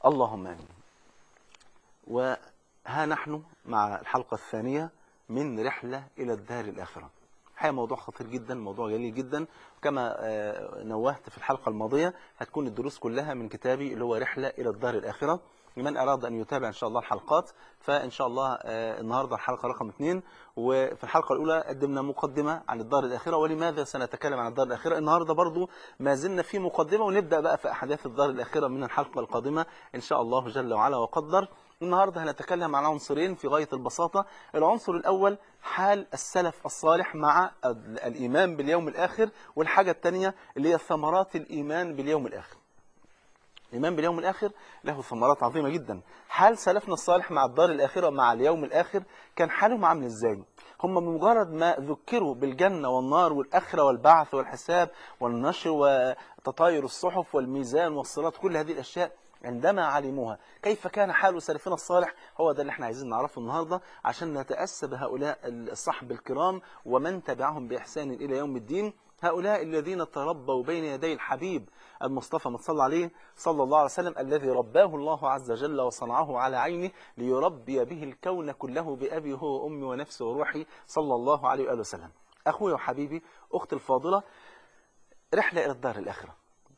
اللهم امين وها نحن مع الحلقة الثانية من رحلة إلى الدار الآخرة الحقيقة موضوع خطير جدا موضوع جليل جدا كما آه، نوهت في الحلقة الماضية هتكون الدروس كلها من كتابي اللي هو رحلة إلى الدار الآخرة لمن أراد أن يتابع إن شاء الله الحلقات فإن شاء الله آه، النهاردة الحلقة رقم اثنين وفي الحلقة الأولى قدمنا مقدمة عن الدار الآخرة ولماذا سنتكلم عن الدار الآخرة النهاردة برضو ما زلنا في مقدمة ونبدأ بقى في أحداث الدار الآخرة من الحلقة القادمة إن شاء الله جل وعلا وقدر النهاردة هنتكلم عن عنصرين في غاية البساطة العنصر الأول حال السلف الصالح مع ال- الإيمان باليوم الآخر والحاجة الثانية اللي هي ثمرات الإيمان باليوم الآخر الإيمان باليوم الآخر له ثمرات عظيمة جدا حال سلفنا الصالح مع الدار الآخرة مع اليوم الآخر كان حالهم عامل إزاي هم بمجرد ما ذكروا بالجنة والنار والآخرة والبعث والحساب والنشر وتطاير الصحف والميزان والصراط كل هذه الأشياء عندما علموها كيف كان حال سلفنا الصالح هو ده اللي احنا عايزين نعرفه النهاردة عشان نتأسى بهؤلاء الصحب الكرام ومن تبعهم بإحسان إلى يوم الدين هؤلاء الذين تربوا بين يدي الحبيب المصطفى ما صلى عليه صلى الله عليه وسلم الذي رباه الله عز وجل وصنعه على عينه ليربي به الكون كله بأبي هو وأمي ونفسي وروحي صلى الله عليه وآله وسلم أخوي وحبيبي أختي الفاضلة رحلة إلى الدار الآخرة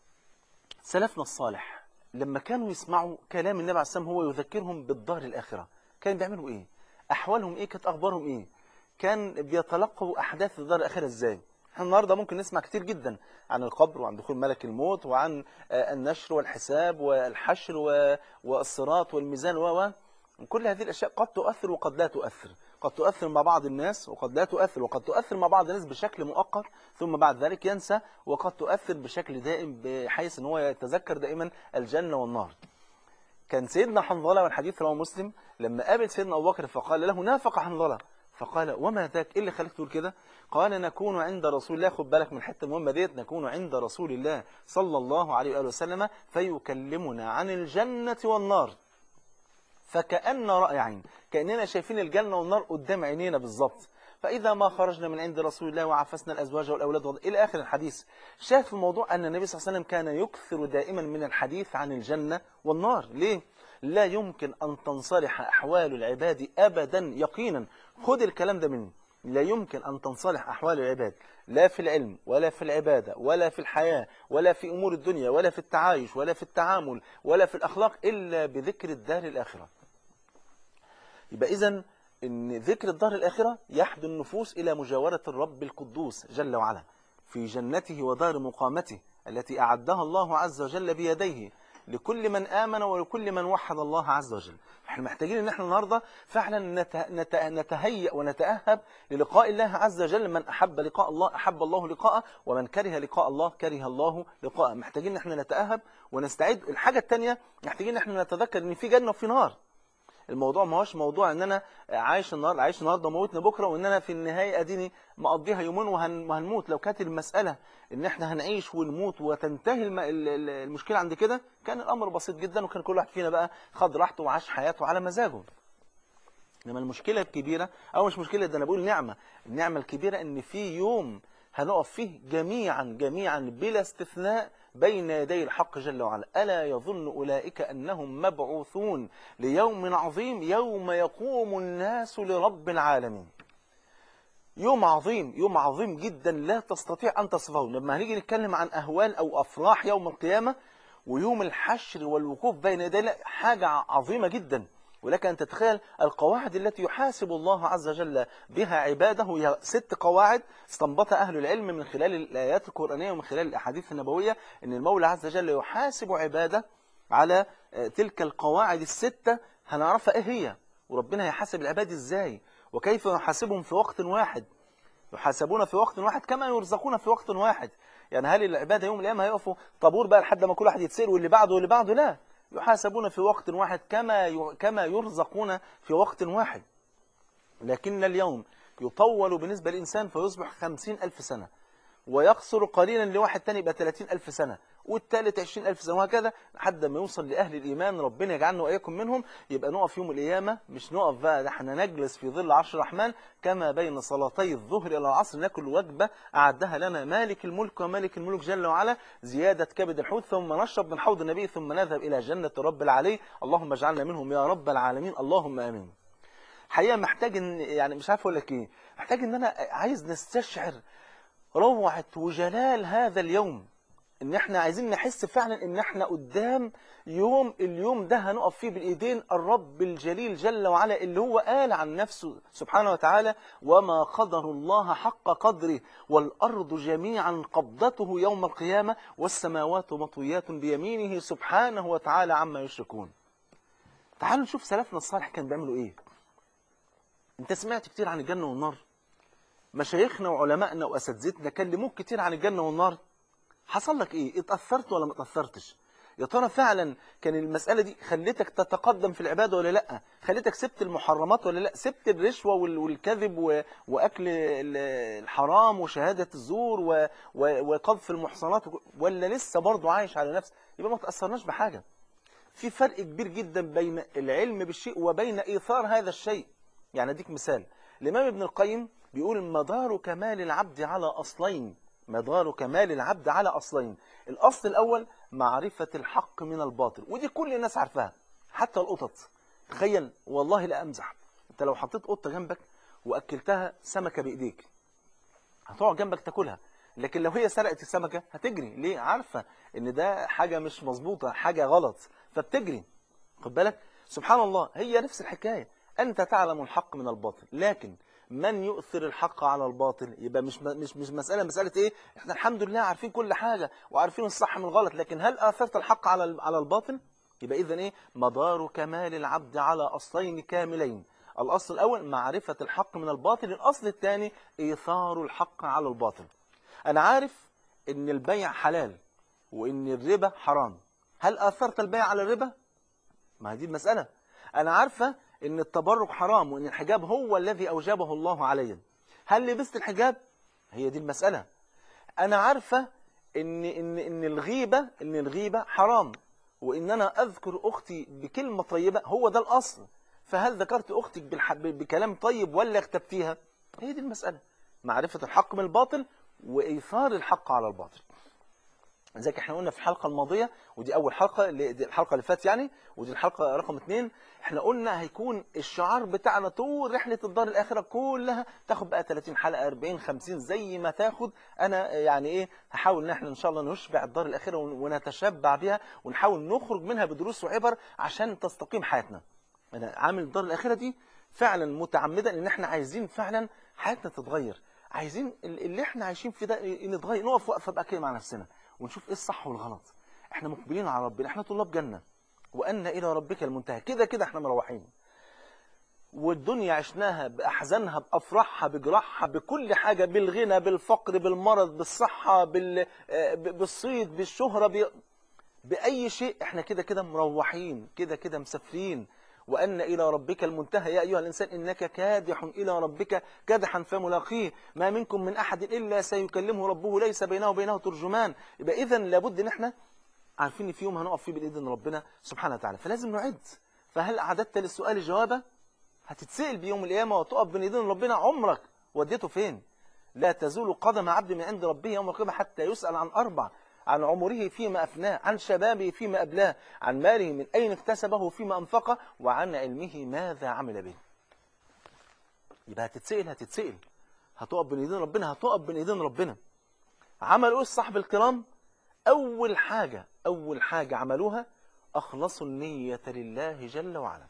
سلفنا الصالح لما كانوا يسمعوا كلام النبي عليه الصلاة والسلام هو يذكرهم بالدار الآخرة كانوا بيعملوا إيه أحوالهم إيه كانت أخبارهم إيه كان بيتلقوا أحداث الدار الآخرة إزاي احنا النهارده ممكن نسمع كتير جدا عن القبر وعن دخول ملك الموت وعن آه، النشر والحساب والحشر و- والصراط والميزان و و كل هذه الاشياء قد تؤثر وقد لا تؤثر قد تؤثر مع بعض الناس وقد لا تؤثر وقد تؤثر مع بعض الناس بشكل مؤقت ثم بعد ذلك ينسى وقد تؤثر بشكل دائم بحيث ان هو يتذكر دائما الجنه والنار كان سيدنا حنظله والحديث رواه مسلم لما قابل سيدنا ابو بكر فقال له نافق حنظله فقال وما ذاك ايه اللي خليك تقول كده قال نكون عند رسول الله خد بالك من الحته المهمه ديت نكون عند رسول الله صلى الله عليه واله وسلم فيكلمنا عن الجنه والنار فكأن رأي عين كأننا شايفين الجنة والنار قدام عينينا بالظبط فإذا ما خرجنا من عند رسول الله وعفسنا الأزواج والأولاد وض- إلى آخر الحديث شاهد في الموضوع أن النبي صلى الله عليه وسلم كان يكثر دائما من الحديث عن الجنة والنار ليه؟ لا يمكن أن تنصلح أحوال العباد أبدا يقينا خد الكلام ده مني لا يمكن أن تنصلح أحوال العباد لا في العلم ولا في العبادة ولا في الحياة ولا في أمور الدنيا ولا في التعايش ولا في التعامل ولا في الأخلاق إلا بذكر الدار الآخرة يبقى إذا إن ذكر الدار الآخرة يحدو النفوس إلى مجاورة الرب القدوس جل وعلا في جنته ودار مقامته التي أعدها الله عز وجل بيديه لكل من آمن ولكل من وحد الله عز وجل احنا محتاجين ان احنا النهاردة فعلا نت... نت... نتهيأ ونتأهب للقاء الله عز وجل من أحب لقاء الله أحب الله لقاءه ومن كره لقاء الله كره الله لقاءه محتاجين ان احنا نتأهب ونستعد الحاجة الثانية محتاجين ان احنا نتذكر ان في جنة وفي نار الموضوع ما هوش موضوع ان انا عايش النهارده عايش النهارده موتنا بكره وان انا في النهايه اديني مقضيها يومين وهن وهنموت لو كانت المساله ان احنا هنعيش ونموت وتنتهي الم... ال- ال- المشكله عند كده كان الامر بسيط جدا وكان كل واحد فينا بقى خد راحته وعاش حياته على مزاجه انما المشكله الكبيره او مش مشكله ده انا بقول نعمه النعمه الكبيره ان في يوم هنقف فيه جميعا جميعا بلا استثناء بين يدي الحق جل وعلا ألا يظن أولئك أنهم مبعوثون ليوم عظيم يوم يقوم الناس لرب العالمين يوم عظيم يوم عظيم جدا لا تستطيع أن تصفه لما هنيجي نتكلم عن أهوال أو أفراح يوم القيامة ويوم الحشر والوقوف بين يدي الله حاجة عظيمة جدا ولك أن تتخيل القواعد التي يحاسب الله عز وجل بها عباده هي ست قواعد استنبطها أهل العلم من خلال الآيات القرآنية ومن خلال الأحاديث النبوية أن المولى عز وجل يحاسب عباده على آه، تلك القواعد الستة هنعرفها إيه هي وربنا هيحاسب العباد إزاي وكيف يحاسبهم في وقت واحد يحاسبون في وقت واحد كما يرزقون في وقت واحد يعني هل العباد يوم القيامة هيقفوا طابور بقى لحد ما كل واحد يتسأل واللي بعده واللي بعده لا يحاسبون في وقت واحد كما ي- كما يرزقون في وقت واحد لكن اليوم يطول بالنسبة للإنسان فيصبح خمسين ألف سنة ويقصر قليلا لواحد تاني يبقى 30 ألف سنة والثالث 20 ألف سنة وهكذا لحد ما يوصل لأهل الإيمان ربنا يجعلنا وإياكم منهم يبقى نقف يوم القيامة مش نقف بقى ده احنا نجلس في ظل عرش الرحمن كما بين صلاتي الظهر إلى العصر ناكل وجبة أعدها لنا مالك الملك ومالك الملك جل وعلا زيادة كبد الحوت ثم نشرب من حوض النبي ثم نذهب إلى جنة رب العلي اللهم اجعلنا منهم يا رب العالمين اللهم آمين حقيقة محتاج ان يعني مش عارف اقول لك ايه محتاج ان انا عايز نستشعر روعة وجلال هذا اليوم ان احنا عايزين نحس فعلا ان احنا قدام يوم اليوم ده هنقف فيه بالايدين الرب الجليل جل وعلا اللي هو قال عن نفسه سبحانه وتعالى وما قدر الله حق قدره والارض جميعا قبضته يوم القيامة والسماوات مطويات بيمينه سبحانه وتعالى عما يشركون تعالوا نشوف سلفنا الصالح كان بيعملوا ايه انت سمعت كتير عن الجنة والنار مشايخنا وعلمائنا واساتذتنا كلموك كتير عن الجنة والنار حصل لك ايه اتأثرت ولا ما اتأثرتش يا ترى فعلا كان المسألة دي خلتك تتقدم في العبادة ولا لا خلتك سبت المحرمات ولا لا سبت الرشوة وال- والكذب و... وأكل ال- الحرام وشهادة الزور و... و... وقذف المحصنات وك- ولا لسه برضه عايش على نفسك يبقى ما تأثرناش بحاجة في فرق كبير جدا بين العلم بالشيء وبين إيثار هذا الشيء يعني أديك مثال الإمام ابن القيم بيقول مدار كمال العبد على أصلين مدار كمال العبد على أصلين الأصل الأول معرفة الحق من الباطل ودي كل الناس عارفاها حتى القطط تخيل والله لا أمزح أنت لو حطيت قطة جنبك وأكلتها سمكة بإيديك هتقعد جنبك تاكلها لكن لو هي سرقت السمكة هتجري ليه عارفة ان ده حاجة مش مظبوطة حاجة غلط فبتجري خد بالك سبحان الله هي نفس الحكاية أنت تعلم الحق من الباطل لكن من يؤثر الحق على الباطل يبقى مش مش مش مسألة مسألة ايه احنا الحمد لله عارفين كل حاجة وعارفين الصح من الغلط لكن هل آثرت الحق على على الباطل يبقى اذا ايه مدار كمال العبد على أصلين كاملين الأصل الأول معرفة الحق من الباطل الأصل الثاني إيثار الحق على الباطل أنا عارف إن البيع حلال وإن الربا حرام هل آثرت البيع على الربا؟ ما هي دي المسألة أنا عارفة إن التبرك حرام وإن الحجاب هو الذي أوجبه الله علي هل لبست الحجاب؟ هي دي المسألة أنا عارفة إن إن إن الغيبة إن الغيبة حرام وإن أنا أذكر أختي بكلمة طيبة هو ده الأصل فهل ذكرت أختك بالح... بكلام طيب ولا اغتبتيها؟ هي دي المسألة معرفة الحق من الباطل وإيثار الحق على الباطل زي احنا قلنا في الحلقة الماضية ودي أول حلقة اللي دي الحلقة اللي فاتت يعني ودي الحلقة رقم اثنين احنا قلنا هيكون الشعار بتاعنا طول رحلة الدار الآخرة كلها تاخد بقى 30 حلقة 40 50 زي ما تاخد أنا يعني إيه هحاول إن احنا إن شاء الله نشبع الدار الآخرة ونتشبع بها ونحاول نخرج منها بدروس وعبر عشان تستقيم حياتنا أنا عامل الدار الآخرة دي فعلا متعمدا إن احنا عايزين فعلا حياتنا تتغير عايزين اللي احنا عايشين في ده نتغير نقف وقفة بقى كده مع نفسنا ونشوف ايه الصح والغلط احنا مقبلين على ربنا احنا طلاب جنة وأن إلى ربك المنتهى كده كده احنا مروحين والدنيا عشناها بأحزانها بأفراحها بجراحها بكل حاجة بالغنى بالفقر بالمرض بالصحة بال... بالصيد بالشهرة ب... بأي شيء احنا كده كده مروحين كده كده مسافرين وأن إلى ربك المنتهى يا أيها الإنسان إنك كادح إلى ربك كادحا فملاقيه ما منكم من أحد إلا سيكلمه ربه ليس بينه وبينه ترجمان يبقى إذا لابد إن احنا عارفين إن في يوم هنقف فيه بالإذن ربنا سبحانه وتعالى فلازم نعد فهل أعددت للسؤال جوابا هتتسأل بيوم القيامة وتقف بين إيدين ربنا عمرك وديته فين لا تزول قدم عبد من عند ربه يوم القيامة حتى يسأل عن أربع عن عمره فيما أفناه عن شبابه فيما أبلاه عن ماله من أين اكتسبه فيما أنفقه وعن علمه ماذا عمل به يبقى هتتسأل هتتسأل هتقف بين ايدين ربنا هتقف بين ايدين ربنا عملوا ايه الصحب الكرام أول حاجة أول حاجة عملوها أخلصوا النية لله جل وعلا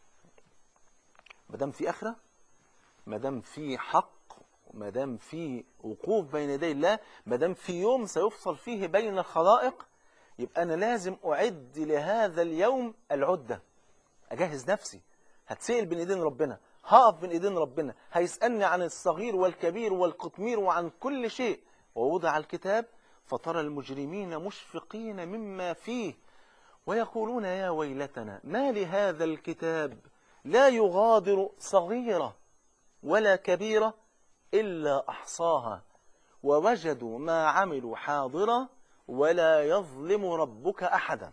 ما دام في آخرة ما دام في حق ما دام في وقوف بين يدي الله ما دام في يوم سيفصل فيه بين الخلائق يبقى أنا لازم أعد لهذا اليوم العدة أجهز نفسي هتسأل بين إيدين ربنا هقف بين إيدين ربنا هيسألني عن الصغير والكبير والقطمير وعن كل شيء ووضع الكتاب فترى المجرمين مشفقين مما فيه ويقولون يا ويلتنا ما لهذا الكتاب لا يغادر صغيرة ولا كبيرة إلا أحصاها ووجدوا ما عملوا حاضرا ولا يظلم ربك أحدا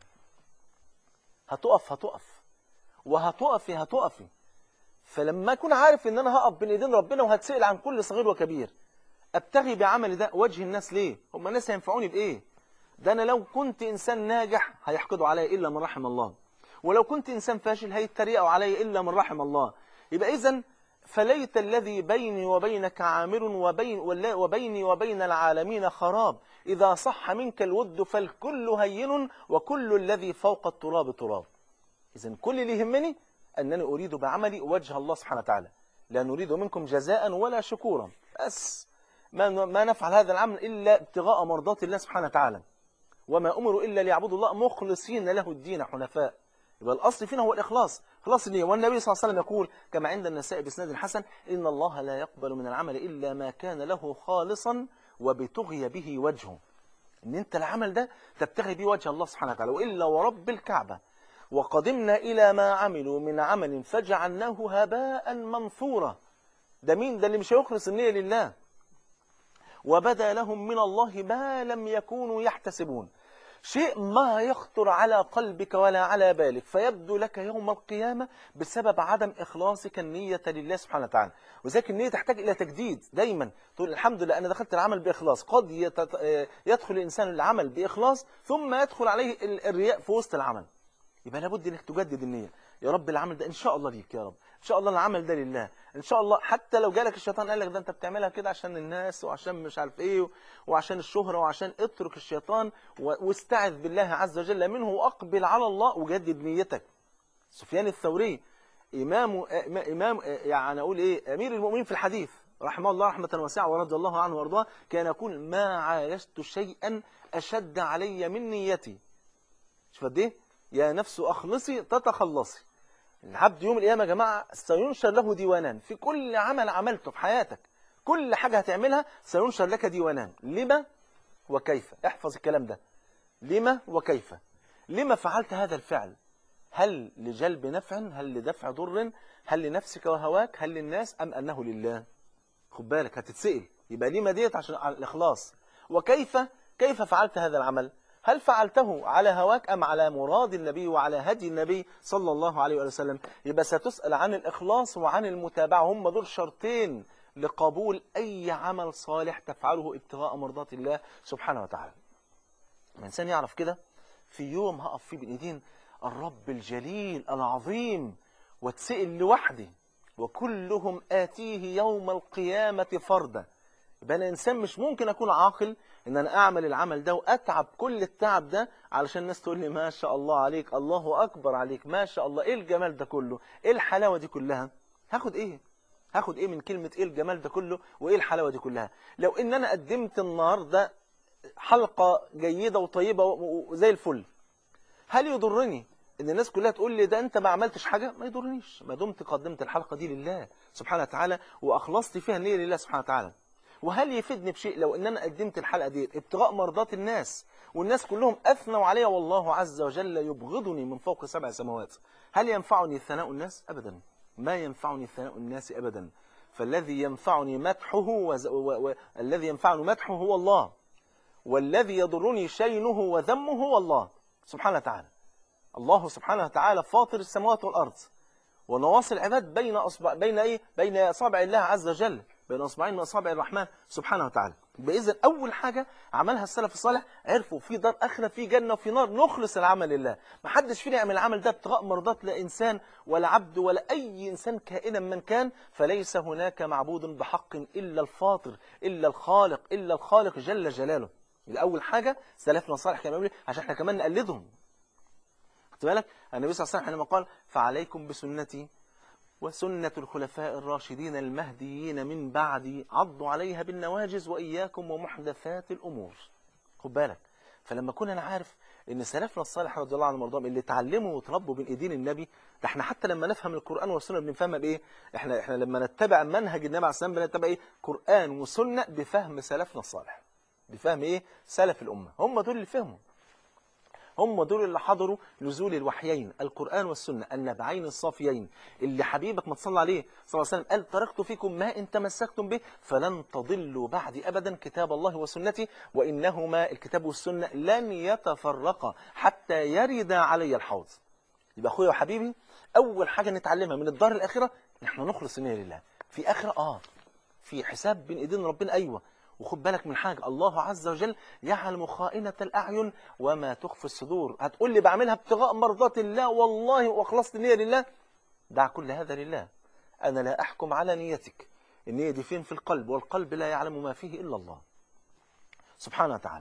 هتقف هتقف وهتقفي هتقفي فلما أكون عارف إن أنا هقف بين إيدين ربنا وهتسأل عن كل صغير وكبير أبتغي بعمل ده وجه الناس ليه هم الناس هينفعوني بإيه ده أنا لو كنت إنسان ناجح هيحقدوا علي إلا من رحم الله ولو كنت إنسان فاشل هيتريقوا علي إلا من رحم الله يبقى إذن فليت الذي بيني وبينك عامر وبين وبيني وبين العالمين خراب إذا صح منك الود فالكل هين وكل الذي فوق التراب تراب إذا كل اللي يهمني أنني أريد بعملي وجه الله سبحانه وتعالى لا نريد منكم جزاء ولا شكورا بس ما ما نفعل هذا العمل إلا ابتغاء مرضات الله سبحانه وتعالى وما أمروا إلا ليعبدوا الله مخلصين له الدين حنفاء يبقى الأصل فينا هو الإخلاص إخلاص النية والنبي صلى الله عليه وسلم يقول كما عند النساء بإسناد الحسن إن الله لا يقبل من العمل إلا ما كان له خالصا وبتغي به وجهه إن أنت العمل ده تبتغي به وجه الله سبحانه وتعالى وإلا ورب الكعبة وقدمنا إلى ما عملوا من عمل فجعلناه هباء منثورا ده مين ده اللي مش هيخلص النية لله وبدا لهم من الله ما لم يكونوا يحتسبون شيء ما يخطر على قلبك ولا على بالك فيبدو لك يوم القيامة بسبب عدم إخلاصك النية لله سبحانه وتعالى وذلك النية تحتاج إلى تجديد دايما تقول الحمد لله أنا دخلت العمل بإخلاص قد يدخل الإنسان العمل بإخلاص ثم يدخل عليه الرياء في وسط العمل يبقى لابد انك تجدد النية يا رب العمل ده ان شاء الله ليك يا رب ان شاء الله العمل ده لله ان شاء الله حتى لو جالك الشيطان قال لك ده انت بتعملها كده عشان الناس وعشان مش عارف ايه وعشان الشهرة وعشان اترك الشيطان واستعذ بالله عز وجل منه واقبل على الله وجدد نيتك سفيان الثوري امام امام يعني اقول ايه امير المؤمنين في الحديث رحمه الله رحمة واسعة ورضي الله عنه وارضاه كان يقول ما عايشت شيئا اشد علي من نيتي شوف قد ايه يا نفس أخلصي تتخلصي العبد يوم القيامة يا جماعة سينشر له ديوانان في كل عمل عملته في حياتك كل حاجة هتعملها سينشر لك ديوانان لما وكيف احفظ الكلام ده لما وكيف لما فعلت هذا الفعل هل لجلب نفع هل لدفع ضر هل لنفسك وهواك هل للناس أم أنه لله خد بالك هتتسئل يبقى لما ديت عشان على الإخلاص وكيف كيف فعلت هذا العمل هل فعلته على هواك أم على مراد النبي وعلى هدي النبي صلى الله عليه وسلم يبقى ستسأل عن الإخلاص وعن المتابعة هم دول شرطين لقبول أي عمل صالح تفعله ابتغاء مرضات الله سبحانه وتعالى الإنسان يعرف كده في يوم هقف فيه بالإيدين الرب الجليل العظيم واتسئل لوحدي وكلهم آتيه يوم القيامة فردا يبقى أنا إنسان مش ممكن أكون عاقل إن أنا أعمل العمل ده وأتعب كل التعب ده علشان الناس تقول لي ما شاء الله عليك الله أكبر عليك ما شاء الله إيه الجمال ده كله إيه الحلاوة دي كلها هاخد إيه هاخد إيه من كلمة إيه الجمال ده كله وإيه الحلاوة دي كلها لو إن أنا قدمت النهاردة حلقة جيدة وطيبة وزي الفل هل يضرني ان الناس كلها تقول لي ده انت ما عملتش حاجة ما يضرنيش ما دمت قدمت الحلقة دي لله سبحانه وتعالى واخلصت فيها النية لله سبحانه وتعالى وهل يفيدني بشيء لو ان انا قدمت الحلقة دي ابتغاء مرضات الناس والناس كلهم اثنوا عليا والله عز وجل يبغضني من فوق سبع سماوات هل ينفعني ثناء الناس ابدا ما ينفعني ثناء الناس ابدا فالذي ينفعني مدحه وز... و... و... الذي ينفعني مدحه هو الله والذي يضرني شينه وذمه هو الله سبحانه وتعالى الله سبحانه وتعالى فاطر السماوات والأرض ونواصي العباد بين أصبع بين إيه بين أصابع الله عز وجل بين أصبعين من أصابع الرحمن سبحانه وتعالى بإذن أول حاجة عملها السلف الصالح عرفوا في دار آخرة في جنة وفي نار نخلص العمل لله ما حدش فينا يعمل العمل ده ابتغاء مرضات لا إنسان ولا عبد ولا أي إنسان كائنا من كان فليس هناك معبود بحق إلا الفاطر إلا الخالق إلا الخالق جل جلاله الأول حاجة سلفنا الصالح كانوا يقولوا عشان احنا كمان نقلدهم خدت بالك النبي صلى الله عليه وسلم حينما قال فعليكم بسنتي وسنة الخلفاء الراشدين المهديين من بعدي عضوا عليها بالنواجز وإياكم ومحدثات الأمور خد بالك فلما كنا أنا عارف ان سلفنا الصالح رضي الله عنهم وارضاهم اللي اتعلموا وتربوا بين ايدين النبي ده احنا حتى لما نفهم القرآن والسنة بنفهمها بايه احنا احنا لما نتبع منهج النبي عليه الصلاه والسلام بنتبع ايه قرآن وسنة بفهم سلفنا الصالح بفهم ايه سلف الأمة هم دول اللي فهموا هم دول اللي حضروا نزول الوحيين القرآن والسنة النبعين الصافيين اللي حبيبك ما تصلى عليه صلى الله عليه وسلم قال تركت فيكم ما إن تمسكتم به فلن تضلوا بعدي أبدا كتاب الله وسنتي وإنهما الكتاب والسنة لن يتفرقا حتى يرد علي الحوض يبقى أخويا وحبيبي أول حاجة نتعلمها من الدار الآخرة إن احنا نخلص النية لله في آخرة آه في حساب بين إيدين ربنا أيوة وخد بالك من حاجة الله عز وجل يعلم خائنة الأعين وما تخفي الصدور هتقول لي بعملها ابتغاء مرضات الله والله وأخلصت النية لله دع كل هذا لله أنا لا أحكم على نيتك النية دي فين في القلب والقلب لا يعلم ما فيه إلا الله سبحانه وتعالى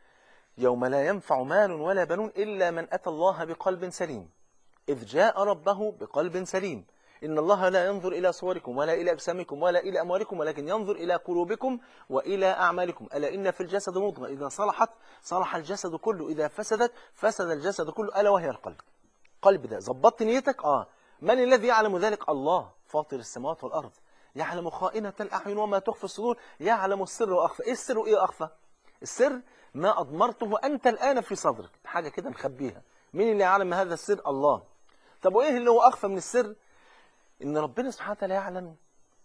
يوم لا ينفع مال ولا بنون إلا من أتى الله بقلب سليم إذ جاء ربه بقلب سليم إن الله لا ينظر إلى صوركم ولا إلى أجسامكم ولا إلى أموالكم ولكن ينظر إلى قلوبكم وإلى أعمالكم ألا إن في الجسد مضغة إذا صلحت صلح الجسد كله إذا فسدت فسد الجسد كله ألا وهي القلب قلب ده ظبطت نيتك آه من الذي يعلم ذلك الله فاطر السماوات والأرض يعلم خائنة الأعين وما تخفي الصدور يعلم السر وأخفى إيه السر وإيه أخفى السر ما أضمرته أنت الآن في صدرك حاجة كده مخبيها مين اللي يعلم هذا السر الله طب وإيه اللي هو أخفى من السر ان ربنا سبحانه وتعالى يعلم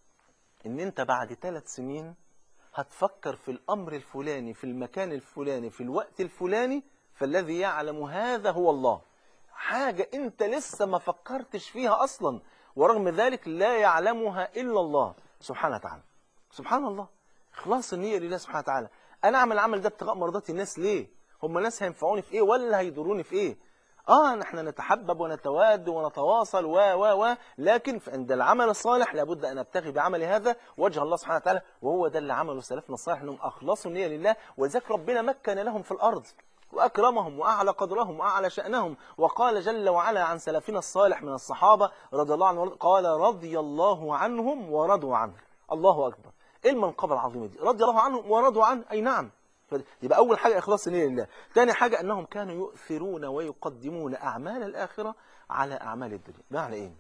ان انت بعد ثلاث سنين هتفكر في الامر الفلاني في المكان الفلاني في الوقت الفلاني فالذي يعلم هذا هو الله حاجة انت لسه ما فكرتش فيها اصلا ورغم ذلك لا يعلمها الا الله سبحانه وتعالى سبحان الله اخلاص النية لله سبحانه وتعالى انا اعمل العمل ده ابتغاء مرضات الناس ليه هم الناس هينفعوني في ايه ولا هيضروني في ايه اه نحن نتحبب ونتواد ونتواصل و و و لكن عند العمل الصالح لابد ان ابتغي بعمل هذا وجه الله سبحانه وتعالى وهو ده اللي عمله سلفنا الصالح انهم اخلصوا النيه لله ولذلك ربنا مكن لهم في الارض واكرمهم واعلى قدرهم واعلى شانهم وقال جل وعلا عن سلفنا الصالح من الصحابه رضي الله عنهم قال رضي الله عنهم ورضوا عنه الله اكبر ايه المنقبه العظيمه دي رضي الله عنهم ورضوا عنه اي نعم يبقى أول حاجة إخلاص النية لله ثاني حاجة أنهم كانوا يؤثرون ويقدمون أعمال الآخرة على أعمال الدنيا معنى إيه؟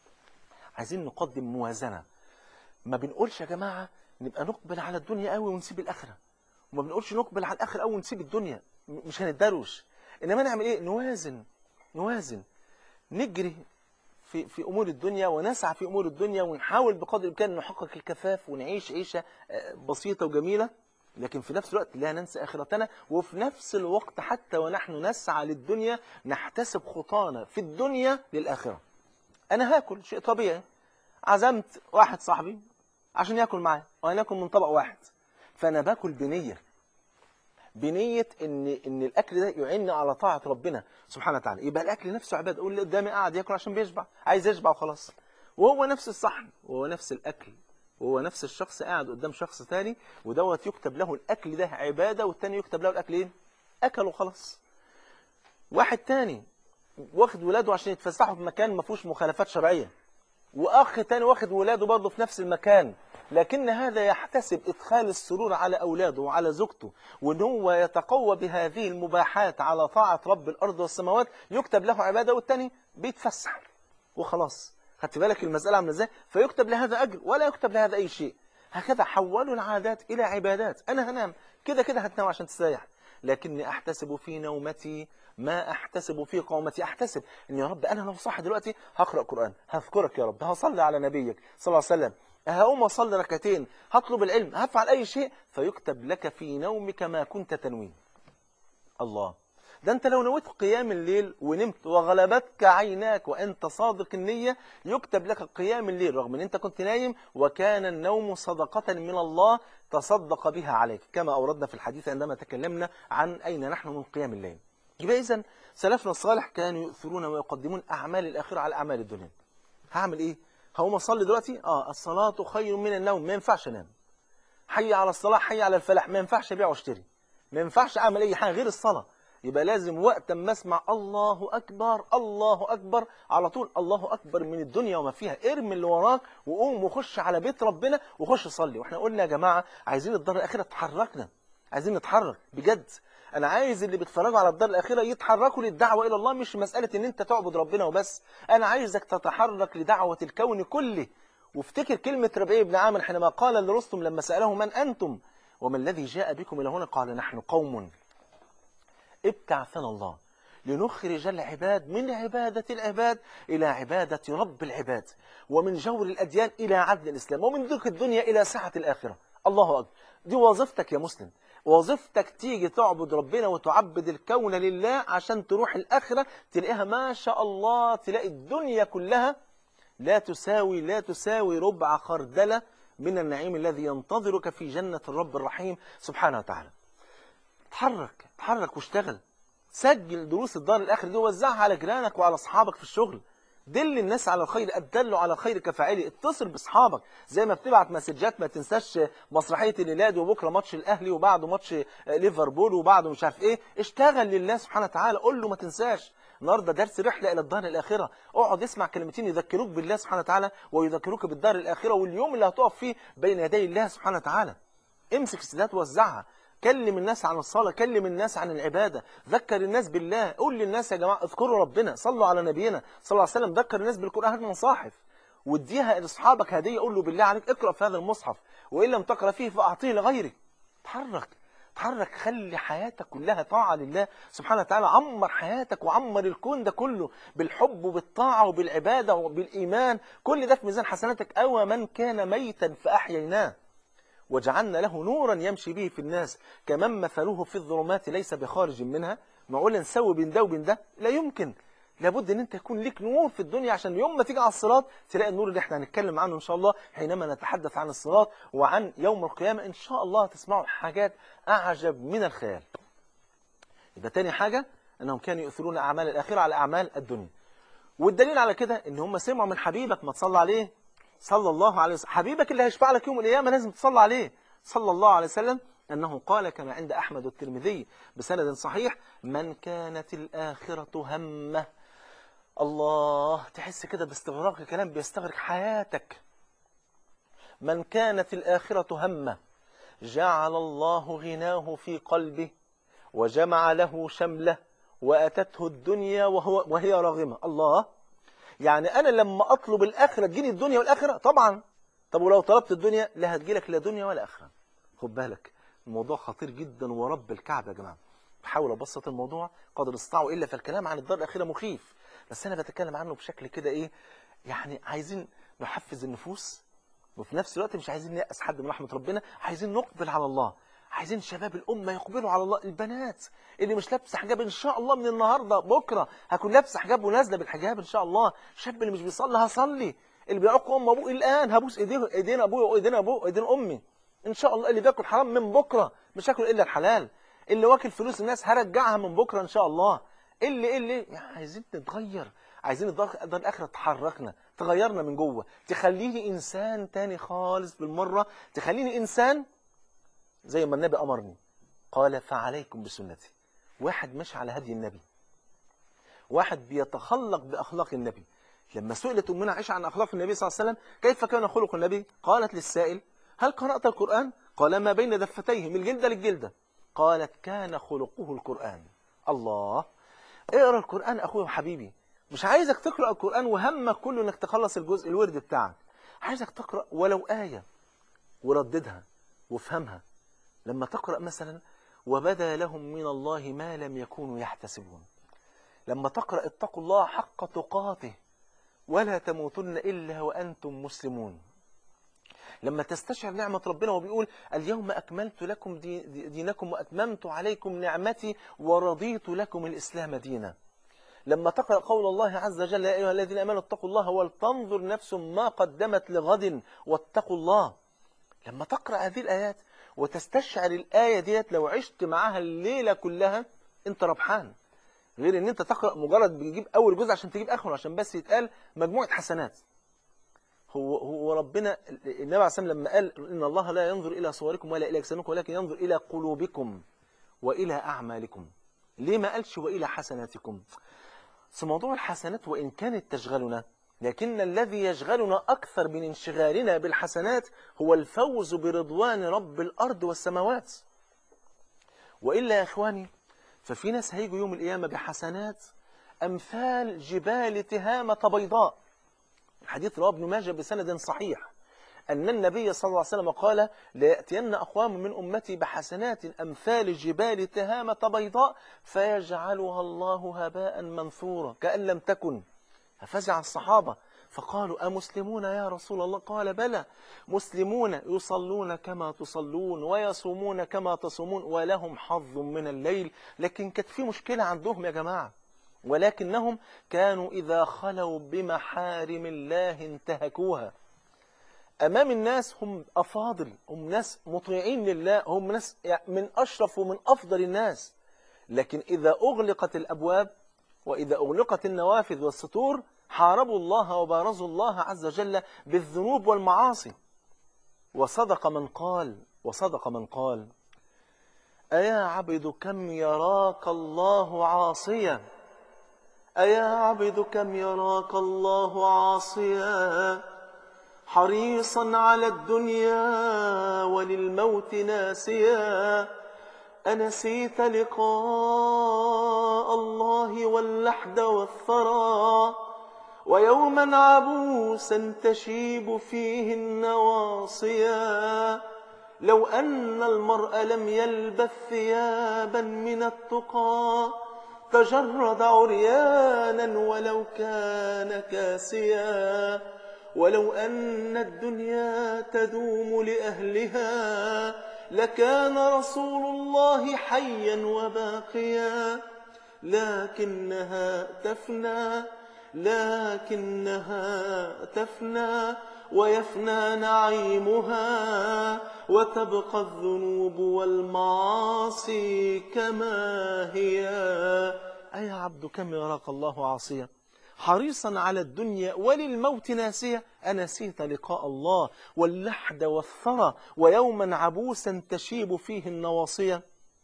عايزين نقدم موازنة ما بنقولش يا جماعة نبقى نقبل على الدنيا قوي ونسيب الآخرة وما بنقولش نقبل على الآخرة قوي ونسيب الدنيا مش هنتدروش إنما نعمل إيه؟ نوازن نوازن نجري في في امور الدنيا ونسعى في امور الدنيا ونحاول بقدر الامكان نحقق الكفاف ونعيش عيشه بسيطه وجميله لكن في نفس الوقت لا ننسى آخرتنا وفي نفس الوقت حتى ونحن نسعى للدنيا نحتسب خطانا في الدنيا للآخرة أنا هاكل شيء طبيعي عزمت واحد صاحبي عشان ياكل معايا وأنا آكل من طبق واحد فأنا باكل بنية بنية إن إن الأكل ده يعينني على طاعة ربنا سبحانه وتعالى يبقى الأكل نفسه عبادة أقول اللي قدامي قاعد ياكل عشان بيشبع عايز يشبع وخلاص وهو نفس الصحن وهو نفس الأكل وهو نفس الشخص قاعد قدام شخص تاني ودوت يكتب له الأكل ده عبادة والتاني يكتب له الأكل إيه؟ أكل وخلاص واحد تاني واخد ولاده عشان يتفسحوا في مكان ما فيهوش مخالفات شرعية وأخ تاني واخد ولاده برضه في نفس المكان لكن هذا يحتسب إدخال السرور على أولاده وعلى زوجته وإن هو يتقوى بهذه المباحات على طاعة رب الأرض والسماوات يكتب له عبادة والتاني بيتفسح وخلاص خدت بالك المسألة عاملة ازاي فيكتب لهذا أجر ولا يكتب لهذا أي شيء هكذا حولوا العادات إلى عبادات أنا هنام كده كده هتنام عشان تستريح لكني أحتسب في نومتي ما أحتسب في قومتي أحتسب إن يا رب أنا لو صح دلوقتي هقرأ قرآن هذكرك يا رب هصلي على نبيك صلى الله عليه وسلم هقوم أصلي ركعتين هطلب العلم هفعل أي شيء فيكتب لك في نومك ما كنت تنويه الله ده انت لو نويت قيام الليل ونمت وغلبتك عيناك وانت صادق النية يكتب لك قيام الليل رغم ان انت كنت نايم وكان النوم صدقة من الله تصدق بها عليك كما أوردنا في الحديث عندما تكلمنا عن أين نحن من قيام الليل يبقى إذن سلفنا الصالح كانوا يؤثرون ويقدمون أعمال الآخرة على أعمال الدنيا هعمل إيه؟ هقوم أصلي دلوقتي؟ آه الصلاة خير من النوم ما ينفعش أنام حي على الصلاة حي على الفلاح ما ينفعش أبيع واشتري ما ينفعش أعمل أي حاجة غير الصلاة يبقى لازم وقت ما اسمع الله أكبر الله أكبر على طول الله أكبر من الدنيا وما فيها ارمي اللي وراك وقوم وخش على بيت ربنا وخش صلي واحنا قلنا يا جماعة عايزين الدار الأخيرة تحركنا عايزين نتحرك بجد أنا عايز اللي بيتفرجوا على الدار الأخيرة يتحركوا للدعوة إلى الله مش مسألة إن أنت تعبد ربنا وبس أنا عايزك تتحرك لدعوة الكون كله وافتكر كلمة ربيع بن عامر حينما قال لرستم لما سأله من أنتم وما الذي جاء بكم إلى هنا قال نحن قوم ابتعثنا الله لنخرج العباد من عبادة العباد إلى عبادة رب العباد ومن جور الأديان إلى عدل الإسلام ومن ضيق الدنيا إلى سعة الآخرة الله أكبر دي وظيفتك يا مسلم وظيفتك تيجي تعبد ربنا وتعبد الكون لله عشان تروح الآخرة تلاقيها ما شاء الله تلاقي الدنيا كلها لا تساوي لا تساوي ربع خردلة من النعيم الذي ينتظرك في جنة الرب الرحيم سبحانه وتعالى اتحرك اتحرك واشتغل سجل دروس الدار الآخر دي وزعها على جيرانك وعلى أصحابك في الشغل دل الناس على الخير الدل على خير كفاعله اتصل باصحابك زي ما بتبعت مسجات ما تنساش مسرحيه الهلال وبكره ماتش الاهلي وبعده ماتش ليفربول وبعده مش عارف ايه اشتغل لله سبحانه وتعالى قول له ما تنساش النهارده درس رحله الى الدار الاخره اقعد اسمع كلمتين يذكروك بالله سبحانه وتعالى ويذكروك بالدار الاخره واليوم اللي هتقف فيه بين يدي الله سبحانه وتعالى امسك السيدات ووزعها كلم الناس عن الصلاة كلم الناس عن العبادة ذكر الناس بالله قول للناس يا جماعة اذكروا ربنا صلوا على نبينا صلى الله عليه وسلم ذكر الناس بالقرآن هات مصاحف واديها لاصحابك هدية قول له بالله عليك اقرأ في هذا المصحف وإن لم تقرأ فيه فأعطيه لغيرك اتحرك اتحرك خلي حياتك كلها طاعة لله سبحانه وتعالى عمر حياتك وعمر الكون ده كله بالحب وبالطاعة وبالعبادة وبالإيمان كل ده في ميزان حسناتك أو من كان ميتا فأحييناه وجعلنا له نورا يمشي به في الناس كمن مثله في الظلمات ليس بخارج منها معقول نسوي بين ده وبين ده لا يمكن لابد ان انت يكون ليك نور في الدنيا عشان يوم ما تيجي على الصراط تلاقي النور اللي احنا هنتكلم عنه ان شاء الله حينما نتحدث عن الصراط وعن يوم القيامة ان شاء الله تسمعوا حاجات اعجب من الخيال يبقى تاني حاجة انهم كانوا يؤثرون اعمال الاخرة على اعمال الدنيا والدليل على كده ان هم سمعوا من حبيبك ما تصلى عليه صلى الله عليه وسلم حبيبك اللي هيشفع لك يوم القيامة لازم تصلى عليه صلى الله عليه وسلم أنه قال كما عند أحمد الترمذي بسند صحيح من كانت الآخرة همه الله تحس كده باستغراق الكلام بيستغرق حياتك من كانت الآخرة همه جعل الله غناه في قلبه وجمع له شمله وأتته الدنيا وهو وهي راغمة الله يعني أنا لما أطلب الآخرة تجيني الدنيا والآخرة طبعا طب ولو طلبت الدنيا لا هتجيلك لا دنيا ولا آخرة خد بالك الموضوع خطير جدا ورب الكعبة يا جماعة بحاول أبسط الموضوع قدر استطاعوا إلا فالكلام عن الدار الأخيرة مخيف بس أنا بتكلم عنه بشكل كده إيه يعني عايزين نحفز النفوس وفي نفس الوقت مش عايزين نيأس حد من رحمة ربنا عايزين نقبل على الله عايزين شباب الأمة يقبلوا على الله البنات اللي مش لابسه حجاب إن شاء الله من النهاردة بكرة هكون لابسه حجاب ونازلة بالحجاب إن شاء الله الشاب اللي مش بيصلي هصلي اللي بيعق أم أبوه الآن هبوس إيديه إيدين أبوه وإيدين أبوه وإيدين أمي إن شاء الله اللي بياكل حرام من بكرة مش هاكل إلا الحلال اللي واكل فلوس الناس هرجعها من بكرة إن شاء الله اللي اللي يعني عايزين نتغير عايزين الدار الآخرة تحركنا تغيرنا من جوه تخليني إنسان تاني خالص بالمرة تخليني إنسان زي ما النبي أمرني قال فعليكم بسنتي واحد ماشي على هدي النبي واحد بيتخلق بأخلاق النبي لما سئلت أمنا عائشة عن أخلاق النبي صلى الله عليه وسلم كيف كان خلق النبي قالت للسائل هل قرأت القرآن قال ما بين دفتيه من الجلدة للجلدة قالت كان خلقه القرآن الله اقرأ القرآن أخوي وحبيبي مش عايزك تقرأ القرآن وهمك كله انك تخلص الجزء الورد بتاعك عايزك تقرأ ولو آية ورددها وافهمها لما تقرأ مثلا وبدا لهم من الله ما لم يكونوا يحتسبون لما تقرأ اتقوا الله حق تقاته ولا تموتن إلا وأنتم مسلمون لما تستشعر نعمة ربنا وبيقول اليوم أكملت لكم دي دينكم وأتممت عليكم نعمتي ورضيت لكم الإسلام دينا لما تقرأ قول الله عز وجل يا أيها الذين آمنوا اتقوا الله ولتنظر نفس ما قدمت لغد واتقوا الله لما تقرأ هذه الآيات وتستشعر الآية ديت لو عشت معاها الليلة كلها انت ربحان غير ان انت تقرأ مجرد بتجيب اول جزء عشان تجيب اخره عشان بس يتقال مجموعة حسنات هو هو ربنا النبي عليه الصلاه لما قال ان الله لا ينظر الى صوركم ولا الى اجسامكم ولكن ينظر الى قلوبكم والى اعمالكم ليه ما قالش والى حسناتكم بس موضوع الحسنات وان كانت تشغلنا لكن الذي يشغلنا اكثر من انشغالنا بالحسنات هو الفوز برضوان رب الارض والسماوات والا يا اخواني ففي ناس هيجوا يوم القيامه بحسنات امثال جبال تهامه بيضاء الحديث رواه ابن ماجه بسند صحيح أن النبي صلى الله عليه وسلم قال ليأتين أقوام من أمتي بحسنات أمثال جبال تهامة بيضاء فيجعلها الله هباء منثورا كأن لم تكن ففزع الصحابة فقالوا أمسلمون يا رسول الله قال بلى مسلمون يصلون كما تصلون ويصومون كما تصومون ولهم حظ من الليل لكن كانت في مشكلة عندهم يا جماعة ولكنهم كانوا إذا خلوا بمحارم الله انتهكوها أمام الناس هم أفاضل هم ناس مطيعين لله هم ناس من أشرف ومن أفضل الناس لكن إذا أغلقت الأبواب وإذا أغلقت النوافذ والسطور حاربوا الله وبارزوا الله عز وجل بالذنوب والمعاصي وصدق من قال وصدق من قال أيا عبد كم يراك الله عاصيا أيا عبد كم يراك الله عاصيا حريصا على الدنيا وللموت ناسيا أنسيت لقاء الله واللحد والثرى ويوما عبوسا تشيب فيه النواصيا لو أن المرء لم يلبث ثيابا من التقى تجرد عريانا ولو كان كاسيا ولو أن الدنيا تدوم لأهلها لكان رسول الله حيا وباقيا لكنها تفنى لكنها تفنى ويفنى نعيمها وتبقى الذنوب والمعاصي كما هي أي عبد كم يراك الله عاصيا حريصا على الدنيا وللموت ناسيا أنسيت لقاء الله واللحد والثرى ويوما عبوسا تشيب فيه النواصية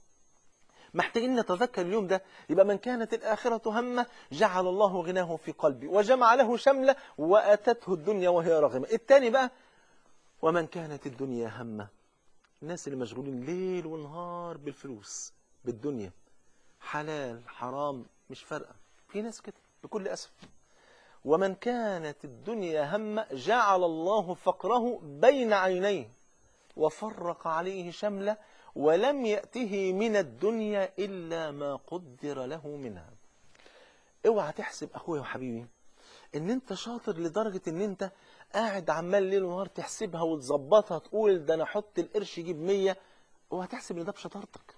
محتاجين نتذكر اليوم ده يبقى من كانت الآخرة همه جعل الله غناه في قلبي وجمع له شملة وأتته الدنيا وهي راغمة الثاني بقى ومن كانت الدنيا همه الناس اللي مشغولين ليل ونهار بالفلوس بالدنيا حلال حرام مش فارقة في ناس كده بكل أسف ومن كانت الدنيا همه جعل الله فقره بين عينيه وفرق عليه شمله ولم يأته من الدنيا إلا ما قدر له منها اوعى تحسب أخويا وحبيبي ان انت شاطر لدرجة ان انت قاعد عمال ليل ونهار تحسبها وتظبطها تقول ده انا احط القرش يجيب مية اوعى تحسب ان ده بشطارتك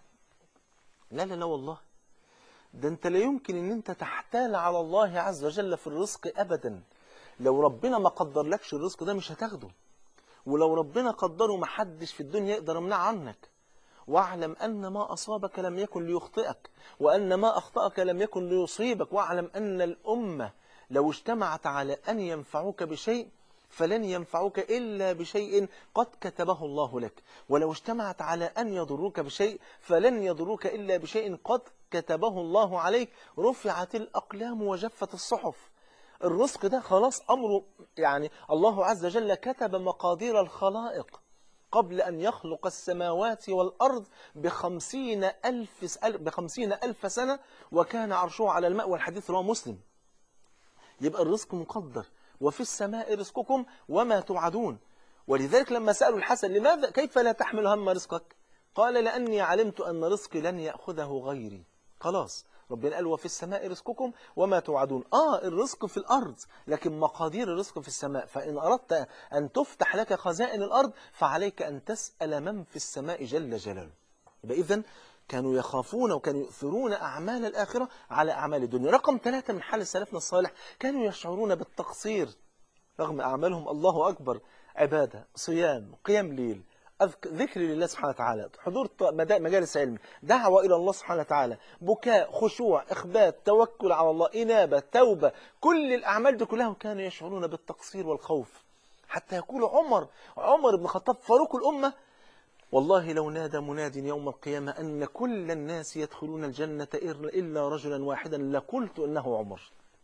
لا لا لا والله ده انت لا يمكن ان انت تحتال على الله عز وجل في الرزق ابدا لو ربنا ما قدر لكش الرزق ده مش هتاخده ولو ربنا قدره ما حدش في الدنيا يقدر يمنع عنك واعلم أن ما أصابك لم يكن ليخطئك وأن ما أخطأك لم يكن ليصيبك واعلم أن الأمة لو اجتمعت على أن ينفعوك بشيء فلن ينفعوك إلا بشيء قد كتبه الله لك ولو اجتمعت على أن يضروك بشيء فلن يضروك إلا بشيء قد كتبه الله عليك رفعت الأقلام وجفت الصحف الرزق ده خلاص أمره يعني الله عز وجل كتب مقادير الخلائق قبل أن يخلق السماوات والأرض بخمسين ألف, بخمسين ألف سنة وكان عرشه على الماء والحديث رواه مسلم يبقى الرزق مقدر وفي السماء رزقكم وما توعدون ولذلك لما سألوا الحسن لماذا كيف لا تحمل هم رزقك قال لأني علمت أن رزقي لن يأخذه غيري خلاص ربنا قال وفي السماء رزقكم وما توعدون آه الرزق في الأرض لكن مقادير الرزق في السماء فإن أردت أن تفتح لك خزائن الأرض فعليك أن تسأل من في السماء جل جلاله يبقى إذن كانوا يخافون وكانوا يؤثرون أعمال الآخرة على أعمال الدنيا رقم ثلاثة من حال سلفنا الصالح كانوا يشعرون بالتقصير رغم أعمالهم الله أكبر عبادة صيام قيام ليل ذكر لله سبحانه وتعالى حضور مجالس علم دعوة إلى الله سبحانه وتعالى بكاء خشوع إخبات توكل على الله إنابة توبة كل الأعمال دي كلها كانوا يشعرون بالتقصير والخوف حتى يقول عمر عمر بن الخطاب فاروق الأمة والله لو نادى مناد يوم القيامة أن كل الناس يدخلون الجنة إلا رجلا واحدا لقلت أنه عمر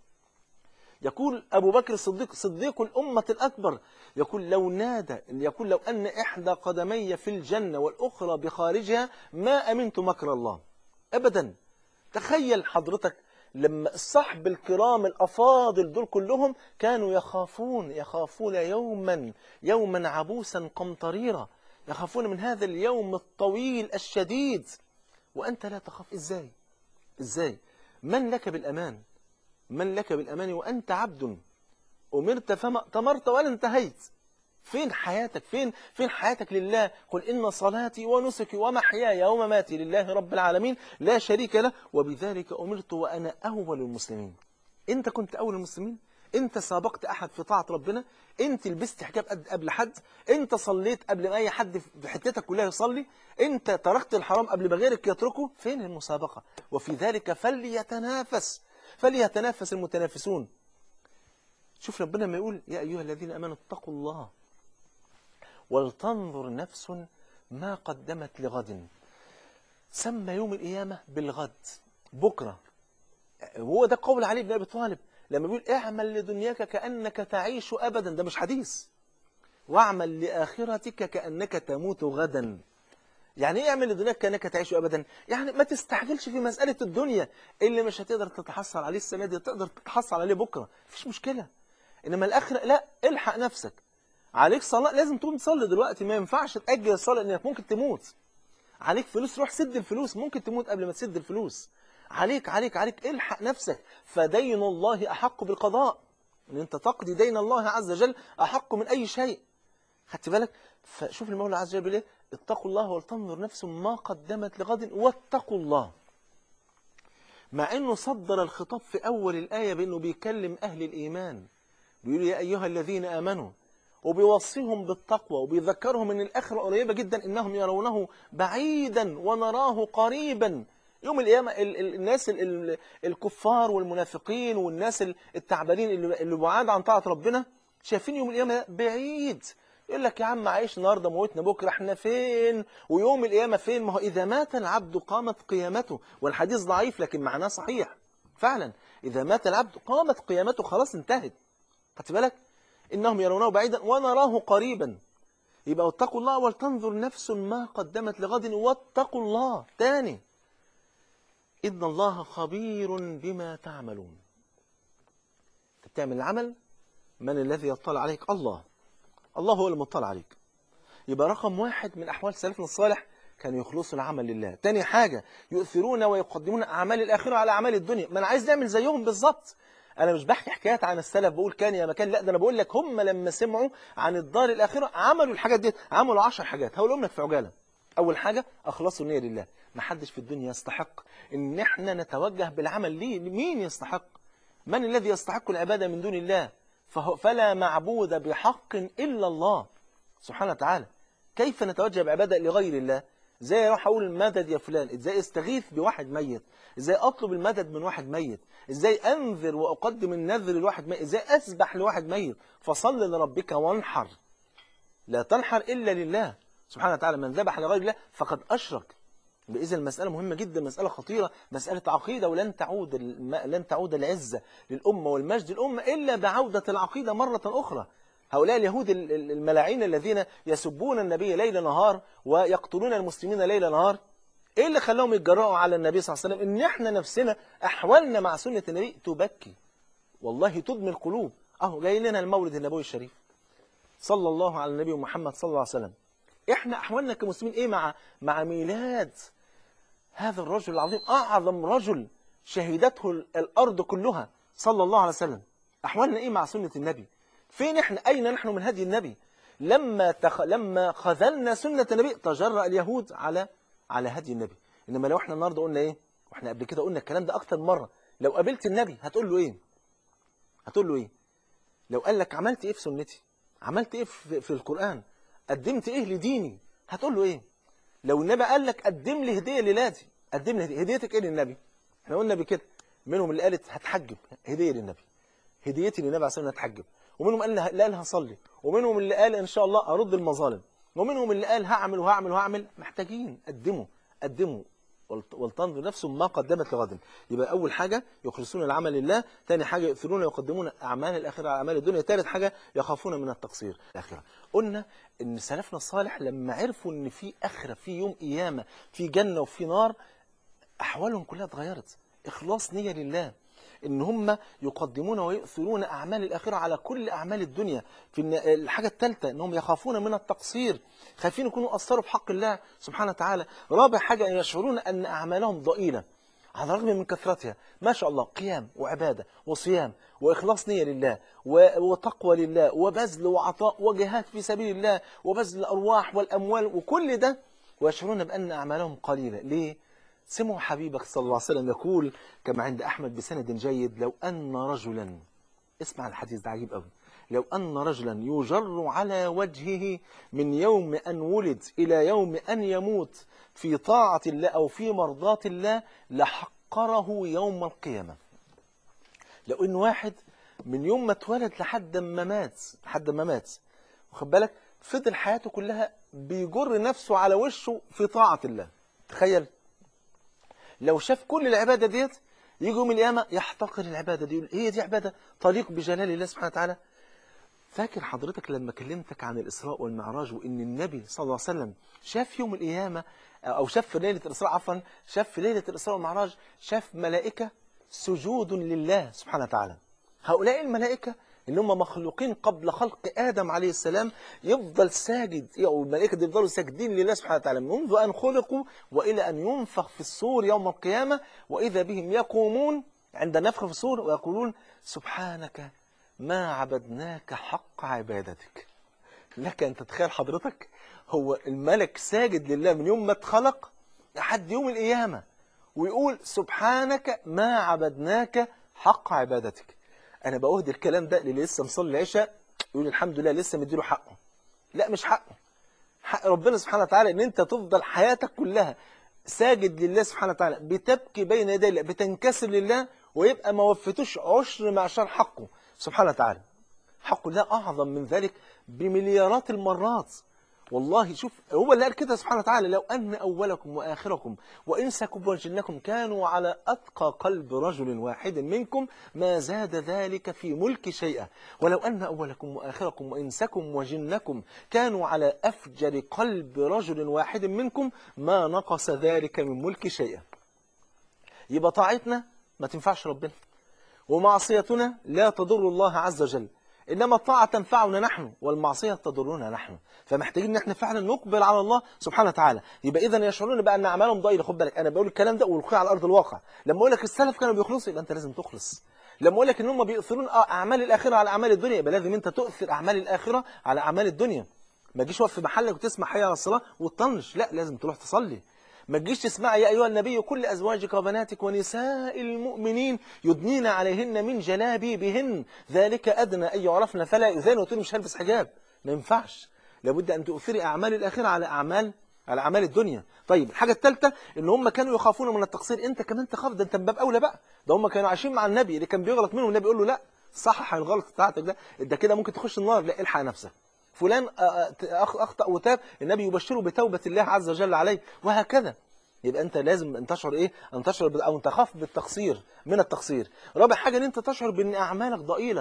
يقول أبو بكر الصديق صديق الأمة الأكبر يقول لو نادى يقول لو أن إحدى قدمي في الجنة والأخرى بخارجها ما أمنت مكر الله أبدا تخيل حضرتك لما الصحب الكرام الأفاضل دول كلهم كانوا يخافون يخافون يوما يوما عبوسا قمطريرا يخافون من هذا اليوم الطويل الشديد وأنت لا تخاف إزاي إزاي من لك بالأمان من لك بالأمان وأنت عبد أمرت فما أتمرت ولا انتهيت فين حياتك فين فين حياتك لله قل إن صلاتي ونسكي ومحياي ومماتي لله رب العالمين لا شريك له وبذلك أمرت وأنا أول المسلمين أنت كنت أول المسلمين أنت سابقت أحد في طاعة ربنا أنت لبست حجاب قد قبل حد أنت صليت قبل ما أي حد في حتتك كلها يصلي أنت تركت الحرام قبل ما غيرك يتركه فين المسابقة وفي ذلك فليتنافس فليتنافس المتنافسون شوف ربنا ما يقول يا أيها الذين أمنوا اتقوا الله ولتنظر نفس ما قدمت لغد سمى يوم القيامة بالغد بكرة وهو ده قول علي بن أبي طالب لما بيقول اعمل لدنياك كأنك تعيش أبدا ده مش حديث واعمل لآخرتك كأنك تموت غدا يعني ايه اعمل لدنياك كأنك تعيش أبدا يعني ما تستعجلش في مسألة الدنيا اللي مش هتقدر تتحصل عليه السنة دي تقدر تتحصل عليه بكرة مفيش مشكلة إنما الآخرة لا الحق نفسك عليك صلاة لازم تقوم تصلي دلوقتي ما ينفعش تأجل الصلاة لأنك ممكن تموت عليك فلوس روح سد الفلوس ممكن تموت قبل ما تسد الفلوس عليك عليك عليك الحق نفسك فدين الله أحق بالقضاء ان انت تقضي دين الله عز وجل أحق من أي شيء خدت بالك فشوف المولى عز وجل ليه اتقوا الله ولتنظر نفس ما قدمت لغد واتقوا الله مع انه صدر الخطاب في اول الآية بانه بيكلم اهل الايمان بيقول يا ايها الذين امنوا وبيوصيهم بالتقوى وبيذكرهم ان الاخره قريبه جدا انهم يرونه بعيدا ونراه قريبا يوم القيامه ال ال الناس ال ال الكفار والمنافقين والناس التعبانين اللي, اللي بعاد عن طاعه ربنا شايفين يوم القيامه بعيد يقول لك يا عم عايش النهارده موتنا بكره احنا فين ويوم القيامه فين ما هو اذا مات العبد قامت قيامته والحديث ضعيف لكن معناه صحيح فعلا اذا مات العبد قامت قيامته خلاص انتهت خدت بالك إنهم يرونه بعيدا ونراه قريبا يبقى واتقوا الله ولتنظر نفس ما قدمت لغد واتقوا الله تاني إن الله خبير بما تعملون أنت بتعمل العمل من الذي يطلع عليك الله الله هو المطلع عليك يبقى رقم واحد من أحوال سلفنا الصالح كانوا يخلصوا العمل لله تاني حاجة يؤثرون ويقدمون أعمال الآخرة على أعمال الدنيا ما أنا عايز نعمل زيهم بالظبط انا مش بحكي حكايات عن السلف بقول كان يا مكان لا ده انا بقول لك هم لما سمعوا عن الدار الاخره عملوا الحاجات دي عملوا 10 حاجات هقولهم لك في عجاله اول حاجه اخلصوا النيه لله ما حدش في الدنيا يستحق ان احنا نتوجه بالعمل ليه مين يستحق من الذي يستحق العباده من دون الله فهو فلا معبود بحق الا الله سبحانه وتعالى كيف نتوجه بعباده لغير الله ازاي اروح اقول المدد يا فلان ازاي استغيث بواحد ميت ازاي اطلب المدد من واحد ميت ازاي انذر واقدم النذر لواحد ميت ازاي اسبح لواحد ميت فصل لربك وانحر لا تنحر الا لله سبحانه وتعالى من ذبح لغير الله فقد اشرك بإذا المسألة مهمة جدا مسألة خطيرة مسألة عقيدة ولن تعود الم... لن تعود العزة للأمة والمجد للأمة إلا بعودة العقيدة مرة أخرى هؤلاء اليهود الملاعين الذين يسبون النبي ليل نهار ويقتلون المسلمين ليل نهار ايه اللي خلاهم يتجرأوا على النبي صلى الله عليه وسلم ان احنا نفسنا احوالنا مع سنة النبي تبكي والله تدمي القلوب اهو جاي لنا المولد النبوي الشريف صلى الله على النبي محمد صلى الله عليه وسلم احنا احوالنا كمسلمين ايه مع مع ميلاد هذا الرجل العظيم اعظم رجل شهدته الارض كلها صلى الله عليه وسلم احوالنا ايه مع سنة النبي فين احنا اين نحن من هدي النبي لما تخ... لما خذلنا سنة النبي تجرأ اليهود على على هدي النبي انما لو احنا النهارده قلنا ايه واحنا قبل كده قلنا الكلام ده اكتر من مره لو قابلت النبي هتقول له ايه هتقول له ايه لو قال لك عملت ايه في سنتي عملت ايه في, في القران قدمت ايه لديني هتقول له ايه لو النبي قال لك قدم لي هديه للادي قدم لي هديه هديتك ايه للنبي احنا قلنا بكده منهم اللي قالت هتحجب هديه للنبي هديتي للنبي عليه الصلاه هتحجب ومنهم قال اللي قال هصلي ومنهم اللي قال ان شاء الله ارد المظالم ومنهم اللي قال هعمل وهعمل وهعمل محتاجين قدموا قدموا ولتنظر نفسه ما قدمت لغد يبقى أول حاجة يخلصون العمل لله ثاني حاجة يؤثرون ويقدمون أعمال الآخرة على أعمال الدنيا ثالث حاجة يخافون من التقصير الآخرة قلنا إن سلفنا الصالح لما عرفوا إن في آخرة في يوم قيامة في جنة وفي نار أحوالهم كلها اتغيرت إخلاص نية لله ان هم يقدمون ويؤثرون اعمال الاخره على كل اعمال الدنيا في الن- الحاجه الثالثه انهم يخافون من التقصير خايفين يكونوا قصروا في حق الله سبحانه وتعالى رابع حاجه ان يشعرون ان اعمالهم ضئيله على الرغم من كثرتها ما شاء الله قيام وعبادة وصيام وإخلاص نية لله و- وتقوى لله وبذل وعطاء وجهاد في سبيل الله وبذل الأرواح والأموال وكل ده ويشعرون بأن أعمالهم قليلة ليه؟ سمعوا حبيبك صلى الله عليه وسلم يقول كما عند أحمد بسند جيد لو أن رجلا اسمع الحديث ده عجيب قوي لو أن رجلا يجر على وجهه من يوم أن ولد إلى يوم أن يموت في طاعة الله أو في مرضاة الله لحقره يوم القيامة لو إن واحد من يوم ما اتولد لحد ما مات لحد ما مات واخد بالك فضل حياته كلها بيجر نفسه على وشه في طاعة الله تخيل لو شاف كل العبادة ديت يجي يوم القيامة يحتقر العبادة دي يقول هي دي عبادة تليق بجلال الله سبحانه وتعالى فاكر حضرتك لما كلمتك عن الإسراء والمعراج وإن النبي صلى الله عليه وسلم شاف يوم القيامة أو شاف في ليلة الإسراء عفوا شاف في ليلة الإسراء والمعراج شاف ملائكة سجود لله سبحانه وتعالى هؤلاء الملائكة اللي هم مخلوقين قبل خلق آدم عليه السلام يفضل ساجد أو الملائكة دي يفضلوا ساجدين لله سبحانه وتعالى منذ أن خلقوا وإلى أن ينفخ في الصور يوم القيامة وإذا بهم يقومون عند النفخ في الصور ويقولون سبحانك ما عبدناك حق عبادتك لك أن تتخيل حضرتك هو الملك ساجد لله من يوم ما اتخلق لحد يوم القيامة ويقول سبحانك ما عبدناك حق عبادتك أنا بأهدي الكلام ده اللي لسه مصلي العشاء يقول الحمد لله لسه مديله حقه لا مش حقه حق ربنا سبحانه وتعالى ان انت تفضل حياتك كلها ساجد لله سبحانه وتعالى بتبكي بين يدي الله بتنكسر لله ويبقى ما وفتوش عشر معشر حقه سبحانه وتعالى حق الله أعظم من ذلك بمليارات المرات والله شوف هو اللي قال كده سبحانه وتعالى لو أن أولكم وآخركم وإنسكم وجنكم كانوا على أتقى قلب رجل واحد منكم ما زاد ذلك في ملك شيئا ولو أن أولكم وآخركم وإنسكم وجنكم كانوا على أفجر قلب رجل واحد منكم ما نقص ذلك من ملك شيئا يبقى طاعتنا ما تنفعش ربنا ومعصيتنا لا تضر الله عز وجل إنما الطاعة تنفعنا نحن والمعصية تضرنا نحن فمحتاجين ان احنا فعلا نقبل على الله سبحانه وتعالى يبقى اذا يشعرون بان اعمالهم ضئيله خد بالك انا بقول الكلام ده والقيه على ارض الواقع لما اقول لك السلف كانوا بيخلصوا يبقى انت لازم تخلص لما اقول لك ان هم بيؤثرون اعمال الاخره على اعمال الدنيا يبقى لازم انت تؤثر اعمال الاخره على اعمال الدنيا ما تجيش واقف في محلك وتسمع حي على الصلاه وتطنش لا لازم تروح تصلي ما تجيش تسمع يا أيها النبي كل أزواجك وبناتك ونساء المؤمنين يدنين عليهن من جلابيبهن ذلك أدنى أن يعرفن فلا يؤذين وتقول مش هلبس حجاب ما ينفعش لابد أن تؤثري أعمال الآخرة على أعمال على أعمال الدنيا طيب الحاجة الثالثة إن هم كانوا يخافون من التقصير أنت كمان تخاف ده أنت من باب أولى بقى ده هم كانوا عايشين مع النبي اللي كان بيغلط منهم النبي يقول له لا صحح الغلط بتاعتك ده ده كده ممكن تخش النار لا الحق نفسك فلان أخطأ وتاب النبي يبشره بتوبة الله عز وجل عليه وهكذا يبقى انت لازم ان تشعر ايه ان تشعر او ان تخاف بالتقصير من التقصير رابع حاجه ان انت تشعر بان اعمالك ضئيله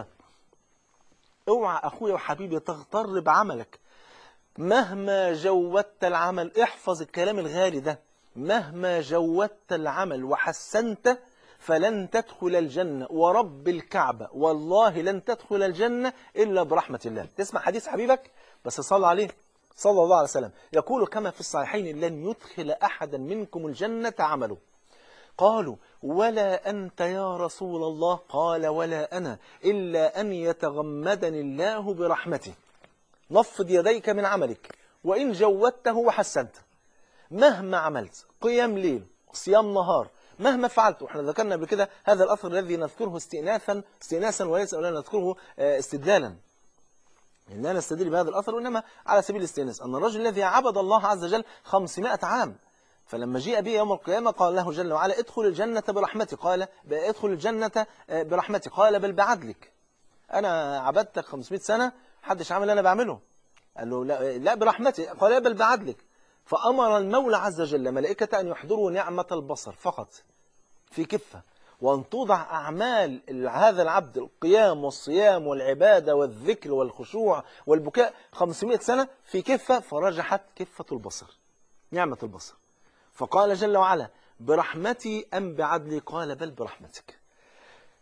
اوعى اخويا وحبيبي تغتر بعملك مهما جودت العمل احفظ الكلام الغالي ده مهما جودت العمل وحسنت فلن تدخل الجنة ورب الكعبة والله لن تدخل الجنة إلا برحمة الله تسمع حديث حبيبك بس صل عليه صلى الله عليه وسلم يقول كما في الصحيحين لن يدخل أحدا منكم الجنة عمله قالوا ولا أنت يا رسول الله قال ولا أنا إلا أن يتغمدني الله برحمته نفض يديك من عملك وإن جودته وحسنته مهما عملت قيام ليل صيام نهار مهما فعلت واحنا ذكرنا قبل كده هذا الأثر الذي نذكره استئنافا استئناسا وليس ولا نذكره استدلالا لا نستدل بهذا الأثر وإنما على سبيل الاستئناس أن الرجل الذي عبد الله عز وجل 500 عام فلما جيء به يوم القيامة قال له جل وعلا ادخل الجنة برحمتي قال ادخل الجنة برحمتي قال بل بعدلك أنا عبدتك 500 سنة حدش عمل اللي أنا بعمله قال له لا, لا برحمتي قال بل بعدلك فأمر المولى عز وجل ملائكة أن يحضروا نعمة البصر فقط في كفة وأن توضع أعمال هذا العبد القيام والصيام والعبادة والذكر والخشوع والبكاء 500 سنة في كفة فرجحت كفة البصر نعمة البصر فقال جل وعلا برحمتي أم بعدلي قال بل برحمتك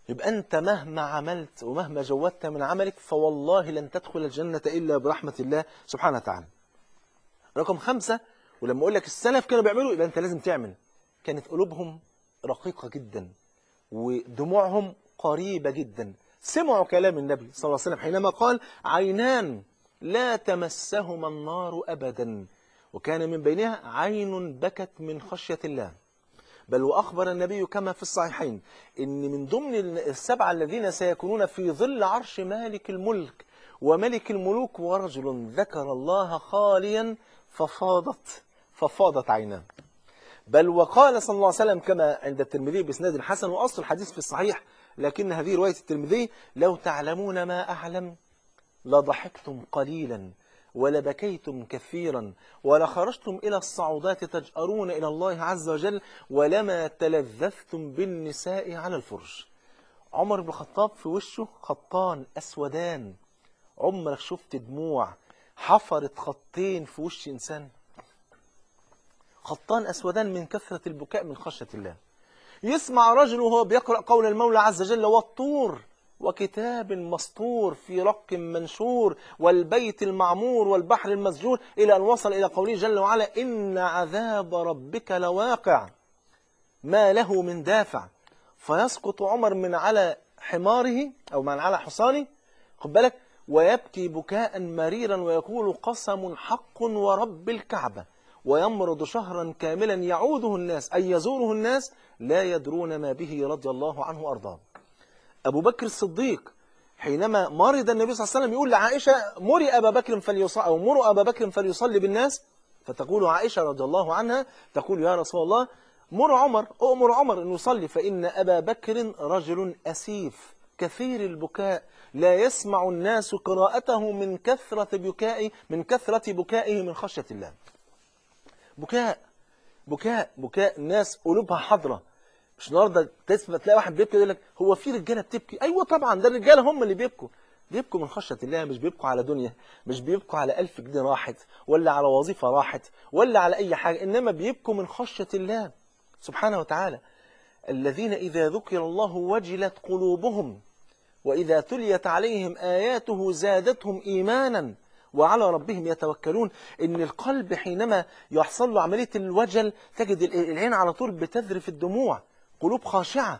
يبقى أنت مهما عملت ومهما جودت من عملك فوالله لن تدخل الجنة إلا برحمة الله سبحانه وتعالى رقم خمسة ولما أقول لك السلف كانوا بيعملوا يبقى أنت لازم تعمل كانت قلوبهم رقيقة جدا ودموعهم قريبة جدا سمعوا كلام النبي صلى الله عليه وسلم حينما قال عينان لا تمسهما النار أبدا وكان من بينها عين بكت من خشية الله بل وأخبر النبي كما في الصحيحين إن من ضمن السبعة الذين سيكونون في ظل عرش مالك الملك وملك الملوك ورجل ذكر الله خاليا ففاضت ففاضت عيناه بل وقال صلى الله عليه وسلم كما عند الترمذي بإسناد حسن وأصل الحديث في الصحيح لكن هذه رواية الترمذي لو تعلمون ما أعلم لضحكتم قليلا ولبكيتم كثيرا ولخرجتم إلى الصعودات تجأرون إلى الله عز وجل ولما تلذذتم بالنساء على الفرش عمر بن الخطاب في وشه خطان أسودان عمرك شفت دموع حفرت خطين في وش إنسان خطان أسودان من كثرة البكاء من خشية الله يسمع رجل وهو بيقرأ قول المولى عز وجل والطور وكتاب مسطور في رق منشور والبيت المعمور والبحر المسجور إلى أن وصل إلى قوله جل وعلا إن عذاب ربك لواقع ما له من دافع فيسقط عمر من على حماره أو من على حصانه خد بالك ويبكي بكاء مريرا ويقول قسم حق ورب الكعبة ويمرض شهرا كاملا يعوده الناس أي يزوره الناس لا يدرون ما به رضي الله عنه وأرضاه أبو بكر الصديق حينما مرض النبي صلى الله عليه وسلم يقول لعائشة مري أبا بكر فليصلي أو مروا أبا بكر فليصلي بالناس فتقول عائشة رضي الله عنها تقول يا رسول الله مر عمر أؤمر عمر أن يصلي فإن أبا بكر رجل أسيف كثير البكاء لا يسمع الناس قراءته من كثرة بكائه من كثرة بكائه من خشية الله بكاء بكاء بكاء الناس قلوبها حضرة مش النهارده تسمع تلاقي واحد بيبكي يقول لك هو في رجاله بتبكي ايوه طبعا ده الرجاله هم اللي بيبكوا بيبكوا من خشيه الله مش بيبكوا على دنيا مش بيبكوا على ألف جنيه راحت ولا على وظيفه راحت ولا على اي حاجه انما بيبكوا من خشيه الله سبحانه وتعالى الذين اذا ذكر الله وجلت قلوبهم واذا تليت عليهم اياته زادتهم ايمانا وعلى ربهم يتوكلون ان القلب حينما يحصل له عمليه الوجل تجد العين على طول بتذرف الدموع قلوب خاشعة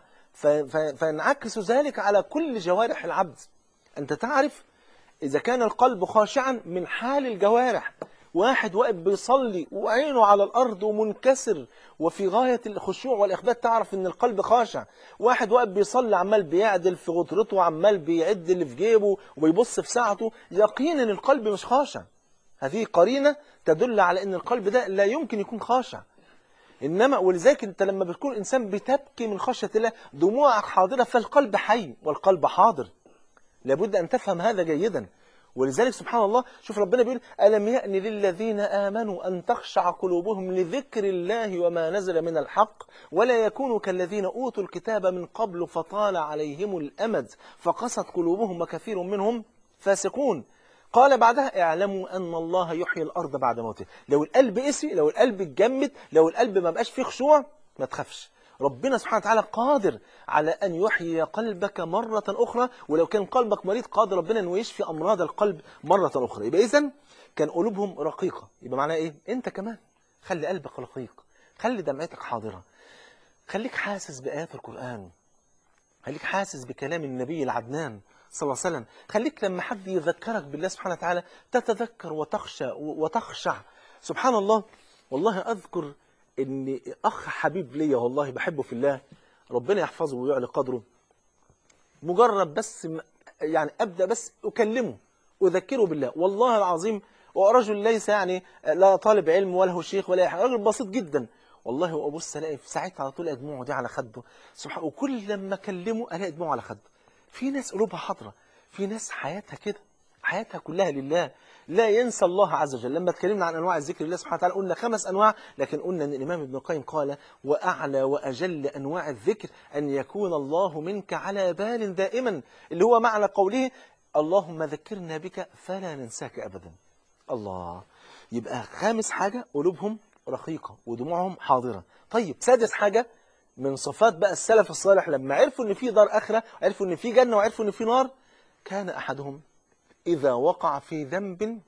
فينعكس ذلك على كل جوارح العبد أنت تعرف إذا كان القلب خاشعا من حال الجوارح واحد واقف بيصلي وعينه على الأرض ومنكسر وفي غاية الخشوع والإخبات تعرف إن القلب خاشع واحد واقف بيصلي عمال بيعدل في غطرته وعمال بيعد اللي في جيبه وبيبص في ساعته يقينا القلب مش خاشع هذه قرينة تدل على أن القلب ده لا يمكن يكون خاشع إنما ولذلك أنت لما بتكون إنسان بتبكي من خشية الله دموعك حاضرة فالقلب حي والقلب حاضر لابد أن تفهم هذا جيدا ولذلك سبحان الله شوف ربنا بيقول ألم يأن للذين آمنوا أن تخشع قلوبهم لذكر الله وما نزل من الحق ولا يكونوا كالذين أوتوا الكتاب من قبل فطال عليهم الأمد فقست قلوبهم وكثير منهم فاسقون قال بعدها اعلموا أن الله يحيي الأرض بعد موته لو القلب قسي لو القلب اتجمد لو القلب ما بقاش فيه خشوع ما تخافش ربنا سبحانه وتعالى قادر على أن يحيي قلبك مرة أخرى ولو كان قلبك مريض قادر ربنا أنه يشفي أمراض القلب مرة أخرى يبقى إذن كان قلوبهم رقيقة يبقى معناها إيه؟ أنت كمان خلي قلبك رقيق خلي دمعتك حاضرة خليك حاسس بآيات القرآن خليك حاسس بكلام النبي العدنان صلى الله عليه وسلم خليك لما حد يذكرك بالله سبحانه وتعالى تتذكر وتخشى وتخشع سبحان الله والله أذكر ان اخ حبيب ليا والله بحبه في الله ربنا يحفظه ويعلي قدره مجرد بس يعني ابدا بس اكلمه اذكره بالله والله العظيم ورجل ليس يعني لا طالب علم ولا هو شيخ ولا حاجه راجل بسيط جدا والله وابص الاقي في ساعتها على طول دموعه دي على خده سبحان وكل لما اكلمه الاقي دموعه على خده في ناس قلوبها حاضره في ناس حياتها كده حياتها كلها لله لا ينسى الله عز وجل لما اتكلمنا عن أنواع الذكر لله سبحانه وتعالى قلنا خمس أنواع لكن قلنا أن الإمام ابن القيم قال وأعلى وأجل أنواع الذكر أن يكون الله منك على بال دائما اللي هو معنى قوله اللهم ذكرنا بك فلا ننساك أبدا الله يبقى خامس حاجة قلوبهم رقيقة ودموعهم حاضرة طيب سادس حاجة من صفات بقى السلف الصالح لما عرفوا ان في دار اخره عرفوا ان في جنه وعرفوا ان في نار كان احدهم اذا وقع في ذنب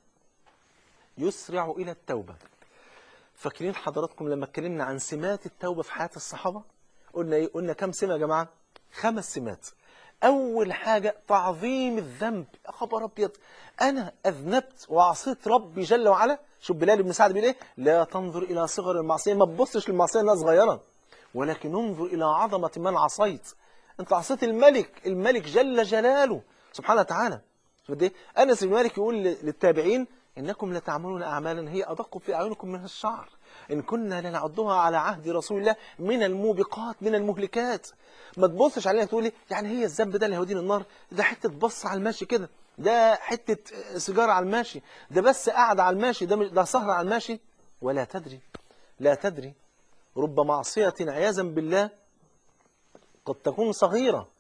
يسرع الى التوبه فاكرين حضراتكم لما اتكلمنا عن سمات التوبه في حياه الصحابه قلنا ايه قلنا كم سمه يا جماعه خمس سمات اول حاجه تعظيم الذنب يا خبر ابيض انا اذنبت وعصيت ربي جل وعلا شوف بلال بن سعد بيقول ايه لا تنظر الى صغر المعصيه ما تبصش للمعصيه انها صغيره ولكن انظر الى عظمه من عصيت انت عصيت الملك الملك جل جلاله سبحانه وتعالى شوف قد ايه انس بن مالك يقول للتابعين انكم لتعملون اعمالا هي ادق في اعينكم من الشعر ان كنا لنعدها على عهد رسول الله من الموبقات من المهلكات ما تبصش علينا تقول لي يعني هي الذنب ده اللي هيودينا النار ده حته بص على الماشي كده ده حته سيجاره على الماشي ده بس قاعده على الماشي ده مش- ده سهره على الماشي ولا تدري لا تدري رب معصيه عياذا بالله قد تكون صغيره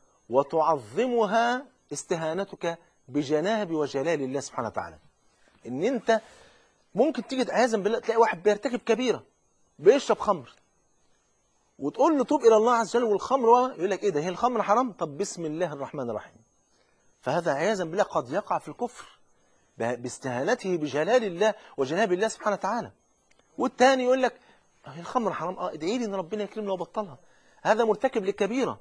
وتعظمها استهانتك بجناب وجلال الله سبحانه وتعالى ان انت ممكن تيجي عياذا بالله تلاقي واحد بيرتكب كبيره بيشرب خمر وتقول له توب الى الله عز وجل والخمر هو يقول لك ايه ده هي الخمر حرام طب بسم الله الرحمن الرحيم فهذا عياذا بالله قد يقع في الكفر ب- باستهانته بجلال الله وجناب الله سبحانه وتعالى والتاني يقول لك هي الخمر حرام اه ادعي لي ان ربنا يكرمني وبطلها هذا مرتكب لكبيره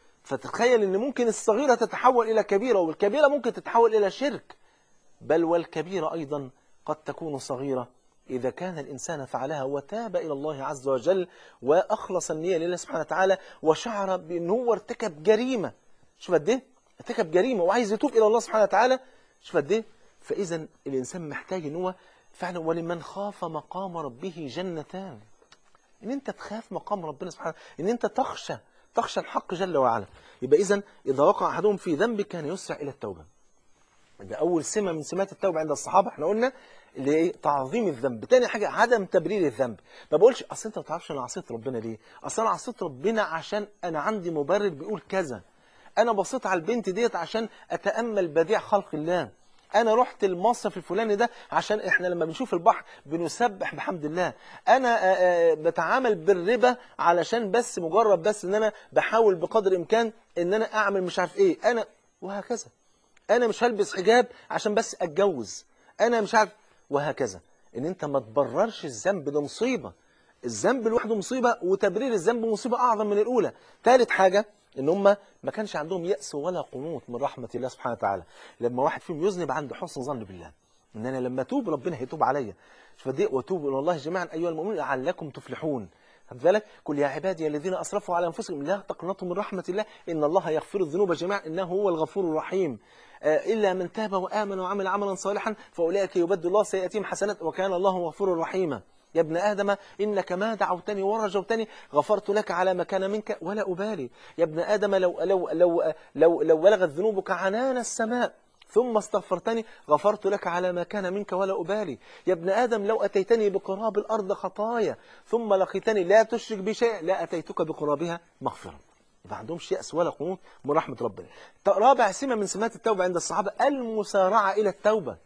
فتخيل ان ممكن الصغيره تتحول الى كبيره والكبيره ممكن تتحول الى شرك بل والكبيرة أيضا قد تكون صغيرة إذا كان الإنسان فعلها وتاب إلى الله عز وجل وأخلص النية لله سبحانه وتعالى وشعر بأنه هو ارتكب جريمة شوف قد إيه؟ ارتكب جريمة وعايز يتوب إلى الله سبحانه وتعالى شوف قد إيه؟ فإذا الإنسان محتاج أن هو فعلا ولمن خاف مقام ربه جنتان ان انت تخاف مقام ربنا سبحانه ان انت تخشى تخشى الحق جل وعلا يبقى اذا اذا وقع احدهم في ذنب كان يسرع الى التوبه ده اول سمه من سمات التوبه عند الصحابه احنا قلنا اللي هي ايه تعظيم الذنب تاني حاجه عدم تبرير الذنب ما بقولش اصل انت ما تعرفش انا عصيت ربنا ليه اصل انا عصيت ربنا عشان انا عندي مبرر بيقول كذا انا بصيت على البنت ديت عشان اتامل بديع خلق الله انا رحت المصرف الفلاني ده عشان احنا لما بنشوف البحر بنسبح بحمد الله انا آه، آه، بتعامل بالربا علشان بس مجرد بس ان انا بحاول بقدر الامكان ان انا اعمل مش عارف ايه انا وهكذا انا مش هلبس حجاب عشان بس اتجوز انا مش عارف وهكذا ان انت ما تبررش الذنب ده مصيبه الذنب لوحده مصيبه وتبرير الذنب مصيبه اعظم من الاولى ثالث حاجه ان هم ما كانش عندهم يأس ولا قنوط من رحمه الله سبحانه وتعالى لما واحد فيهم يذنب عنده حسن ظن بالله ان انا لما اتوب ربنا هيتوب عليا فدي وتوبوا الى الله جميعا ايها المؤمنون لعلكم تفلحون خد بالك قل يا عبادي الذين اسرفوا على انفسهم لا تقنطوا من رحمه الله ان الله يغفر الذنوب جميعا انه هو الغفور الرحيم آه، الا من تاب وامن وعمل عملا صالحا فاولئك يبدل الله سيئاتهم حسنات وكان الله غفورا رحيما يا ابن آدم إنك ما دعوتني ورجوتني غفرت لك على ما كان منك ولا أبالي يا ابن آدم لو, لو, لو, لو, لو بلغت ذنوبك عنان السماء ثم استغفرتني غفرت لك على ما كان منك ولا أبالي يا ابن آدم لو أتيتني بقراب الأرض خطايا ثم لقيتني لا تشرك بي شيئا لا أتيتك بقرابها مغفرة ما عندهمش يأس ولا قنوط من رحمة ربنا رابع سمة من سمات التوبة عند الصحابة المسارعة إلى التوبة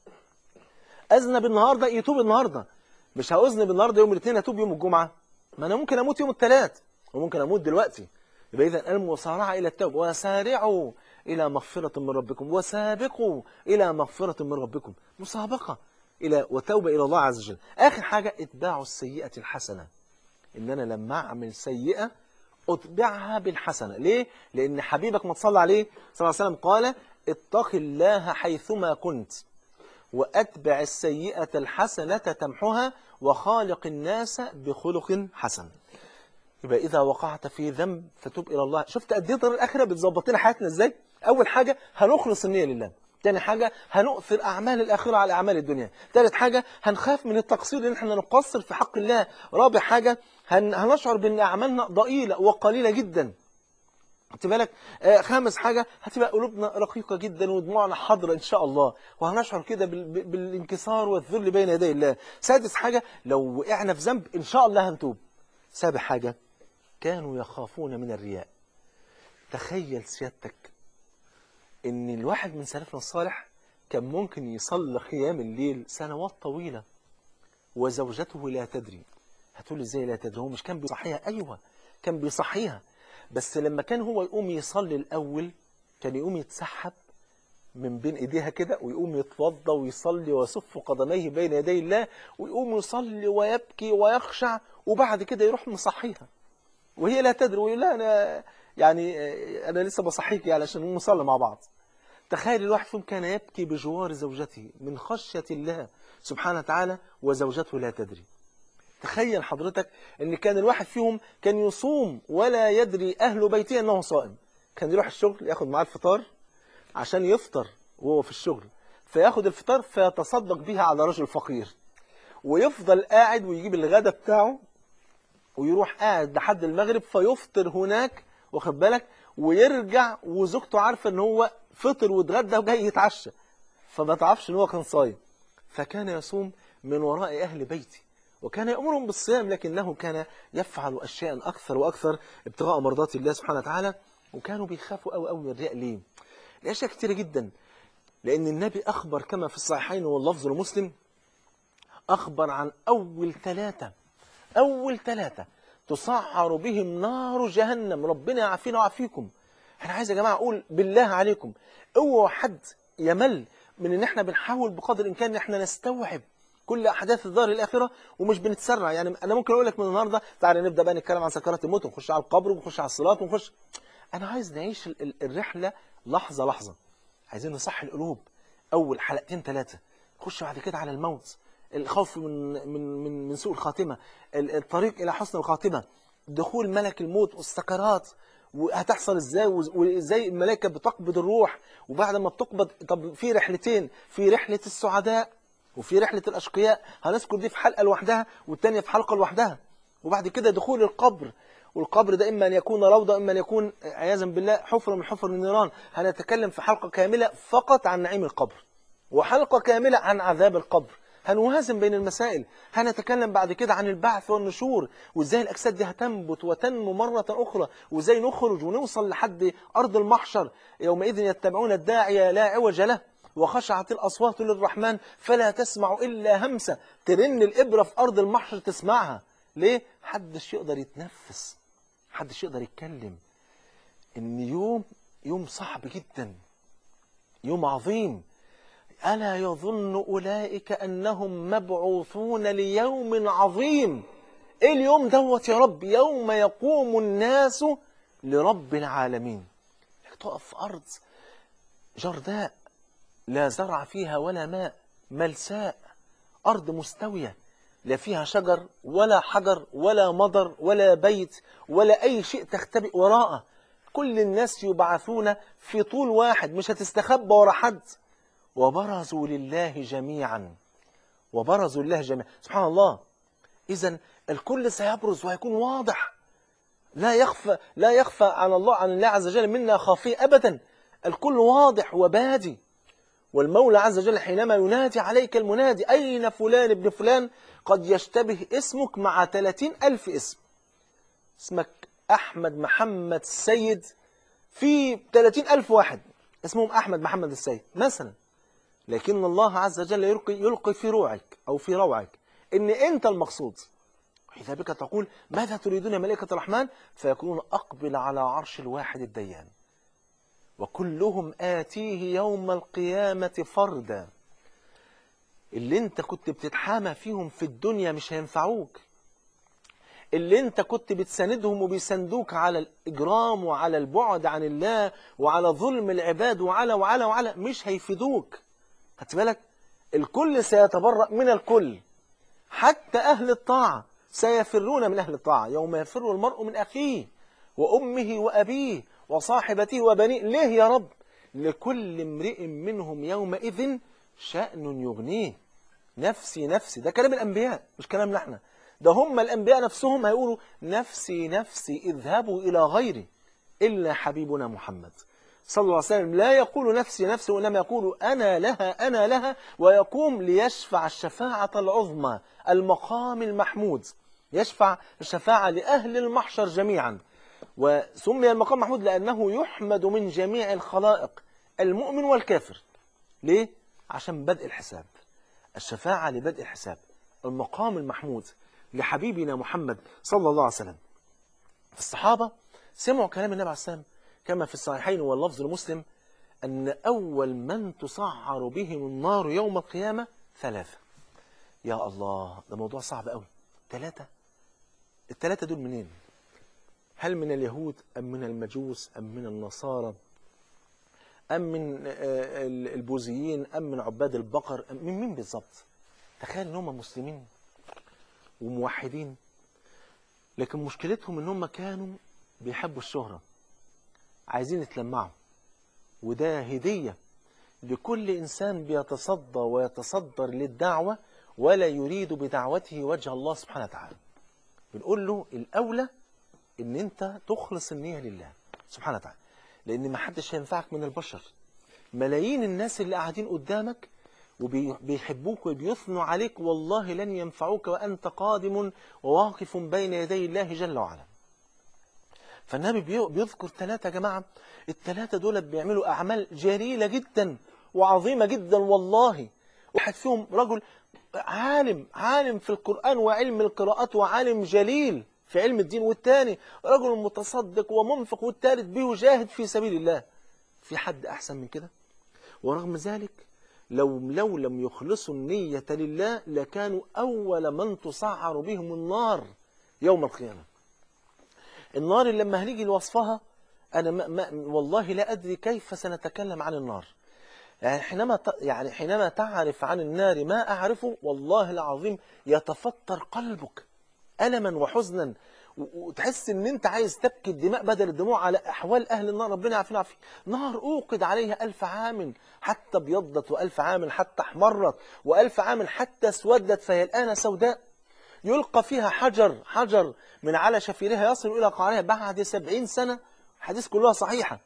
أذنب النهاردة يتوب النهاردة مش هأذنب النهاردة يوم الاثنين أتوب يوم الجمعة ما أنا ممكن أموت يوم الثلاث وممكن أموت دلوقتي يبقى إذا المسارعة إلى التوبة وسارعوا إلى مغفرة من ربكم وسابقوا إلى مغفرة من ربكم مسابقة إلى وتوبة إلى الله عز وجل آخر حاجة اتباع السيئة الحسنة إن أنا لما أعمل سيئة أتبعها بالحسنة ليه؟ لأن حبيبك ما تصلى عليه صلى الله عليه وسلم قال اتق الله حيثما كنت وأتبع السيئة الحسنة تمحها وخالق الناس بخلق حسن يبقى إذا وقعت في ذنب فتوب إلى الله شفت قد إيه الآخرة بتظبط لنا حياتنا إزاي أول حاجة هنخلص النية لله تاني حاجة هنؤثر أعمال الآخرة على أعمال الدنيا ثالث حاجة هنخاف من التقصير لأن احنا نقصر في حق الله رابع حاجة هن... هنشعر بأن أعمالنا ضئيلة وقليلة جدا خدت بالك آه خامس حاجة هتبقى قلوبنا رقيقة جدا ودموعنا حاضرة إن شاء الله وهنشعر كده بال... بال- بالانكسار والذل بين يدي الله سادس حاجة لو وقعنا في ذنب إن شاء الله هنتوب سابع حاجة كانوا يخافون من الرياء تخيل سيادتك ان الواحد من سلفنا الصالح كان ممكن يصلي قيام الليل سنوات طويلة وزوجته لا تدري هتقول ازاي لا تدري هو مش كان بيصحيها ايوه كان بيصحيها بس لما كان هو يقوم يصلي الأول كان يقوم يتسحب من بين ايديها كده ويقوم يتوضى ويصلي ويصف قدميه بين يدي الله ويقوم يصلي ويبكي ويخشع وبعد كده يروح مصحيها وهي لا تدري ويقول لا انا يعني انا لسه بصحيك يعني عشان نقوم نصلي مع بعض تخيل الواحد فيهم كان يبكي بجوار زوجته من خشية الله سبحانه وتعالى وزوجته لا تدري تخيل حضرتك ان كان الواحد فيهم كان يصوم ولا يدري اهل بيته انه صائم كان يروح الشغل ياخد معاه الفطار عشان يفطر وهو في الشغل فياخد الفطار فيتصدق بيها على رجل فقير ويفضل قاعد ويجيب الغداء بتاعه ويروح قاعد لحد المغرب فيفطر هناك واخد بالك ويرجع وزوجته عارفه ان هو فطر واتغدى وجاي يتعشى فما تعرفش ان هو كان صايم فكان يصوم من وراء اهل بيته وكان يأمرهم بالصيام لكنه كان يفعل أشياء أكثر وأكثر ابتغاء مرضات الله سبحانه وتعالى وكانوا بيخافوا قوي قوي من الرياء ليه؟ لأشياء كتيرة جدا لأن النبي أخبر كما في الصحيحين واللفظ المسلم أخبر عن أول ثلاثة أول ثلاثة تسعر بهم نار جهنم ربنا يعافينا ويعافيكم أنا عايز يا جماعة أقول بالله عليكم اوعوا حد يمل من إن إحنا بنحاول بقدر الإمكان إن إحنا نستوعب كل أحداث الدار الآخرة ومش بنتسرع يعني أنا ممكن أقول لك من النهاردة تعالى نبدأ بقى نتكلم عن سكرات الموت ونخش على القبر ونخش على الصلاة ونخش أنا عايز نعيش ال- ال- الرحلة لحظة لحظة عايزين نصحي القلوب أول حلقتين ثلاثة نخش بعد كده على الموت الخوف من من من من سوء الخاتمة ال- الطريق إلى حسن الخاتمة دخول ملك الموت والسكرات وهتحصل ازاي وز- وازاي الملائكة بتقبض الروح وبعد ما بتقبض طب في رحلتين في رحلة السعداء وفي رحلة الأشقياء هنذكر دي في حلقة لوحدها والتانية في حلقة لوحدها وبعد كده دخول القبر والقبر ده إما أن يكون روضة إما أن يكون عياذا بالله حفرة من حفر النيران هنتكلم في حلقة كاملة فقط عن نعيم القبر وحلقة كاملة عن عذاب القبر هنوازن بين المسائل هنتكلم بعد كده عن البعث والنشور وازاي الاجساد دي هتنبت وتنمو مره اخرى وازاي نخرج ونوصل لحد ارض المحشر يومئذ يتبعون الداعي لا عوج له وخشعت الاصوات للرحمن فلا تسمع الا همسه ترن الابره في ارض المحشر تسمعها ليه حدش يقدر يتنفس حدش يقدر يتكلم ان يوم يوم صعب جدا يوم عظيم ألا يظن أولئك أنهم مبعوثون ليوم عظيم إيه اليوم دوت يا رب يوم يقوم الناس لرب العالمين إنك تقف في أرض جرداء لا زرع فيها ولا ماء ملساء أرض مستوية لا فيها شجر ولا حجر ولا مضر ولا بيت ولا أي شيء تختبئ وراءه كل الناس يبعثون في طول واحد مش هتستخبى ورا حد وبرزوا لله جميعا وبرزوا لله جميعا سبحان الله إذا الكل سيبرز وهيكون واضح لا يخفى لا يخفى عن الله عن الله عز وجل منا خافية أبدا الكل واضح وبادي والمولى عز وجل حينما ينادي عليك المنادي أين فلان ابن فلان قد يشتبه اسمك مع 30 ألف اسم اسمك أحمد محمد السيد في 30 ألف واحد اسمهم أحمد محمد السيد مثلا لكن الله عز وجل يلقي, يلقي في روعك أو في روعك إن أنت المقصود إذا بك تقول ماذا تريدون يا ملائكة الرحمن فيكونون أقبل على عرش الواحد الديان وكلهم آتيه يوم القيامة فردا اللي انت كنت بتتحامى فيهم في الدنيا مش هينفعوك اللي انت كنت بتساندهم وبيساندوك على الإجرام وعلى البعد عن الله وعلى ظلم العباد وعلى وعلى وعلى مش هيفيدوك خدت بالك الكل سيتبرأ من الكل حتى أهل الطاعة سيفرون من أهل الطاعة يوم يفر المرء من أخيه وأمه وأبيه وصاحبته وبنيه ليه يا رب لكل امرئ منهم يومئذ شأن يغنيه نفسي نفسي ده كلام الأنبياء مش كلامنا احنا ده هم الأنبياء نفسهم هيقولوا نفسي نفسي اذهبوا إلى غيري إلا حبيبنا محمد صلى الله عليه وسلم لا يقول نفسي نفسي وإنما يقول أنا لها أنا لها ويقوم ليشفع الشفاعة العظمى المقام المحمود يشفع الشفاعة لأهل المحشر جميعا وسمي المقام محمود لأنه يحمد من جميع الخلائق المؤمن والكافر ليه؟ عشان بدء الحساب الشفاعة لبدء الحساب المقام المحمود لحبيبنا محمد صلى الله عليه وسلم الصحابة سمعوا كلام النبي عليه السلام كما في الصحيحين واللفظ لمسلم أن أول من تسعر بهم النار يوم القيامة ثلاثة يا الله ده موضوع صعب قوي ثلاثة الثلاثة دول منين هل من اليهود أم من المجوس أم من النصارى أم من البوذيين أم من عباد البقر أم من مين بالظبط تخيل ان هم مسلمين وموحدين لكن مشكلتهم ان هم كانوا بيحبوا الشهرة عايزين يتلمعوا وده هدية لكل إنسان بيتصدى ويتصدر للدعوة ولا يريد بدعوته وجه الله سبحانه وتعالى بنقول له الأولى ان انت تخلص النية لله سبحانه وتعالى لان ما حدش هينفعك من البشر ملايين الناس اللي قاعدين قدامك وبيحبوك وبيثنوا عليك والله لن ينفعوك وأنت قادم وواقف بين يدي الله جل وعلا فالنبي بيذكر ثلاثة يا جماعة الثلاثة دول بيعملوا أعمال جليلة جدا وعظيمة جدا والله واحد فيهم رجل عالم عالم في القرآن وعلم القراءات وعالم جليل في علم الدين والثاني رجل متصدق ومنفق والثالث بيجاهد في سبيل الله في حد أحسن من كده ورغم ذلك لو لو لم يخلصوا النية لله لكانوا أول من تسعر بهم النار يوم القيامة النار اللي لما هنيجي لوصفها أنا ما ما والله لا أدري كيف سنتكلم عن النار يعني حينما يعني حينما تعرف عن النار ما أعرفه والله العظيم يتفطر قلبك ألما وحزنا وتحس ان انت عايز تبكي الدماء بدل الدموع على احوال اهل النار ربنا يعافينا ويعافيك نار اوقد عليها الف عام حتى ابيضت والف عام حتى احمرت والف عام حتى اسودت فهي الان سوداء يلقى فيها حجر حجر من على شفيرها يصل الى قعرها بعد سبعين سنة حديث كلها صحيحة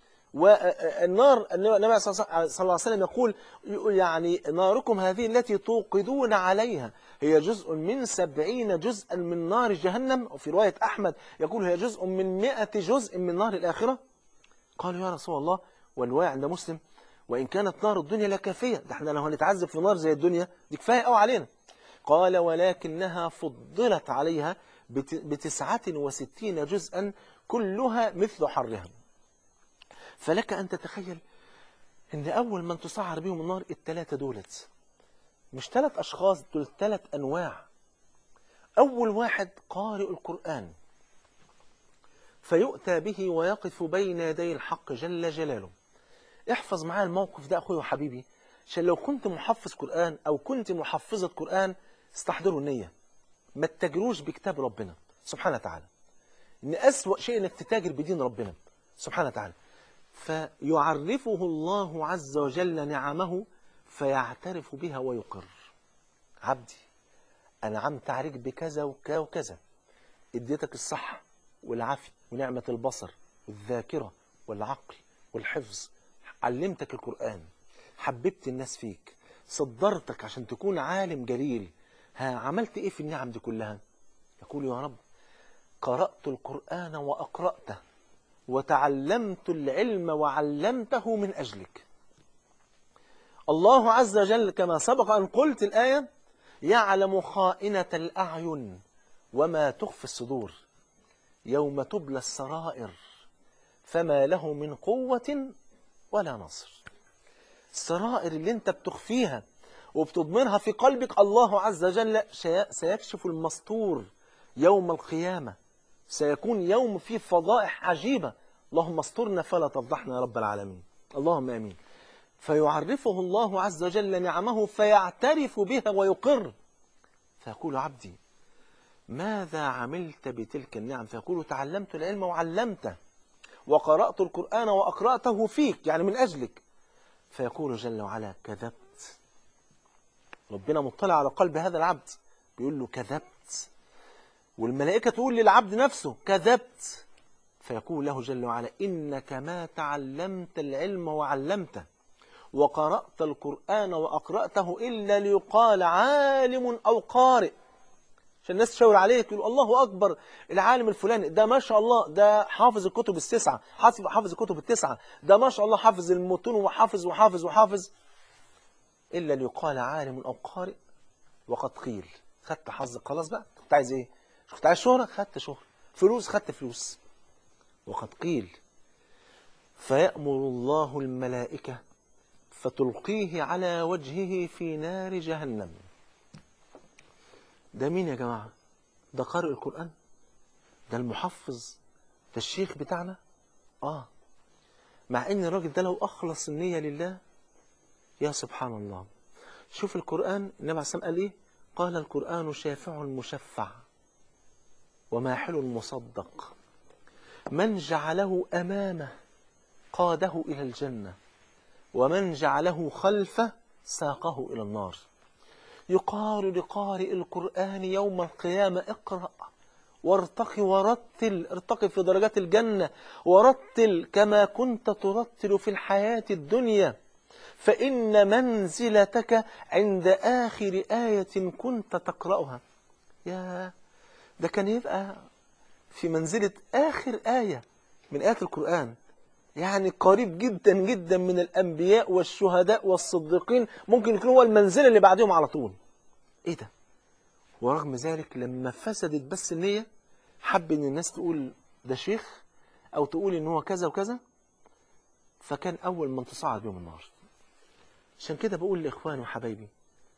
والنار النبي صلى الله عليه وسلم يقول يعني ناركم هذه التي توقدون عليها هي جزء من سبعين جزءا من نار جهنم وفي رواية أحمد يقول هي جزء من مئة جزء من نار الآخرة قالوا يا رسول الله والرواية عند مسلم وإن كانت نار الدنيا لكافية ده احنا لو هنتعذب في نار زي الدنيا دي كفاية قوي علينا قال ولكنها فضلت عليها بتسعة وستين جزءا كلها مثل حرها فلك أن تتخيل أن أول من تسعر بهم النار الثلاثة دولت مش ثلاث أشخاص دول ثلاث أنواع أول واحد قارئ القرآن فيؤتى به ويقف بين يدي الحق جل جلاله احفظ معايا الموقف ده أخوي وحبيبي عشان لو كنت محفظ قرآن أو كنت محفظة قرآن استحضروا النية ما تتاجروش بكتاب ربنا سبحانه وتعالى إن أسوأ شيء إنك تتاجر بدين ربنا سبحانه وتعالى فيعرفه الله عز وجل نعمه فيعترف بها ويقر عبدي أنعمت عليك بكذا وكذا وكذا اديتك الصحة والعافية ونعمة البصر والذاكرة والعقل والحفظ علمتك القرآن حببت الناس فيك صدرتك عشان تكون عالم جليل ها عملت ايه في النعم دي كلها يقول يا رب قرأت القرآن وأقرأته وتعلمت العلم وعلمته من أجلك الله عز وجل كما سبق أن قلت الآية يعلم خائنة الأعين وما تخفي الصدور يوم تبلى السرائر فما له من قوة ولا نصر السرائر اللي انت بتخفيها وبتضمنها في قلبك الله عز وجل سيكشف المستور يوم القيامة سيكون يوم فيه فضائح عجيبة اللهم استرنا فلا تفضحنا يا رب العالمين اللهم امين فيعرفه الله عز وجل نعمه فيعترف بها ويقر فيقول عبدي ماذا عملت بتلك النعم فيقول تعلمت العلم وعلمته وقرأت القرآن وأقرأته فيك يعني من أجلك فيقول جل وعلا كذبت ربنا مطلع على قلب هذا العبد بيقول له كذبت والملائكة تقول للعبد نفسه كذبت فيقول له جل وعلا إنك ما تعلمت العلم وعلمته وقرأت القرآن وأقرأته إلا ليقال عالم أو قارئ عشان الناس تشاور عليك يقول الله أكبر العالم الفلاني ده ما شاء الله ده حافظ الكتب التسعة حافظ حافظ الكتب التسعة ده ما شاء الله حافظ المتون وحافظ وحافظ وحافظ إلا ليقال عالم أو قارئ وقد قيل خدت حظك خلاص بقى كنت عايز إيه كنت عايز شهرة خدت شهرة فلوس خدت فلوس وقد قيل فيأمر الله الملائكة فتلقيه على وجهه في نار جهنم ده مين يا جماعة ده قارئ القرآن ده المحفظ ده الشيخ بتاعنا آه مع ان الراجل ده لو اخلص النية لله يا سبحان الله شوف القرآن النبي عليه الصلاة والسلام قال ايه قال القرآن شافع مشفع وماحل مصدق من جعله أمامه قاده إلى الجنة ومن جعله خلفه ساقه إلى النار يقال لقارئ القرآن يوم القيامة اقرأ وارتقي ورتل ارتقي في درجات الجنة ورتل كما كنت ترتل في الحياة الدنيا فإن منزلتك عند آخر آية كنت تقرأها يا ده كان يبقى في منزلة آخر آية من آيات القرآن يعني قريب جدا جدا من الأنبياء والشهداء والصديقين ممكن يكون هو المنزلة اللي بعدهم على طول إيه ده ورغم ذلك لما فسدت بس النية حب ان الناس تقول ده شيخ او تقول ان هو كذا وكذا فكان اول من تصعد بهم النار عشان كده بقول لاخواني وحبايبي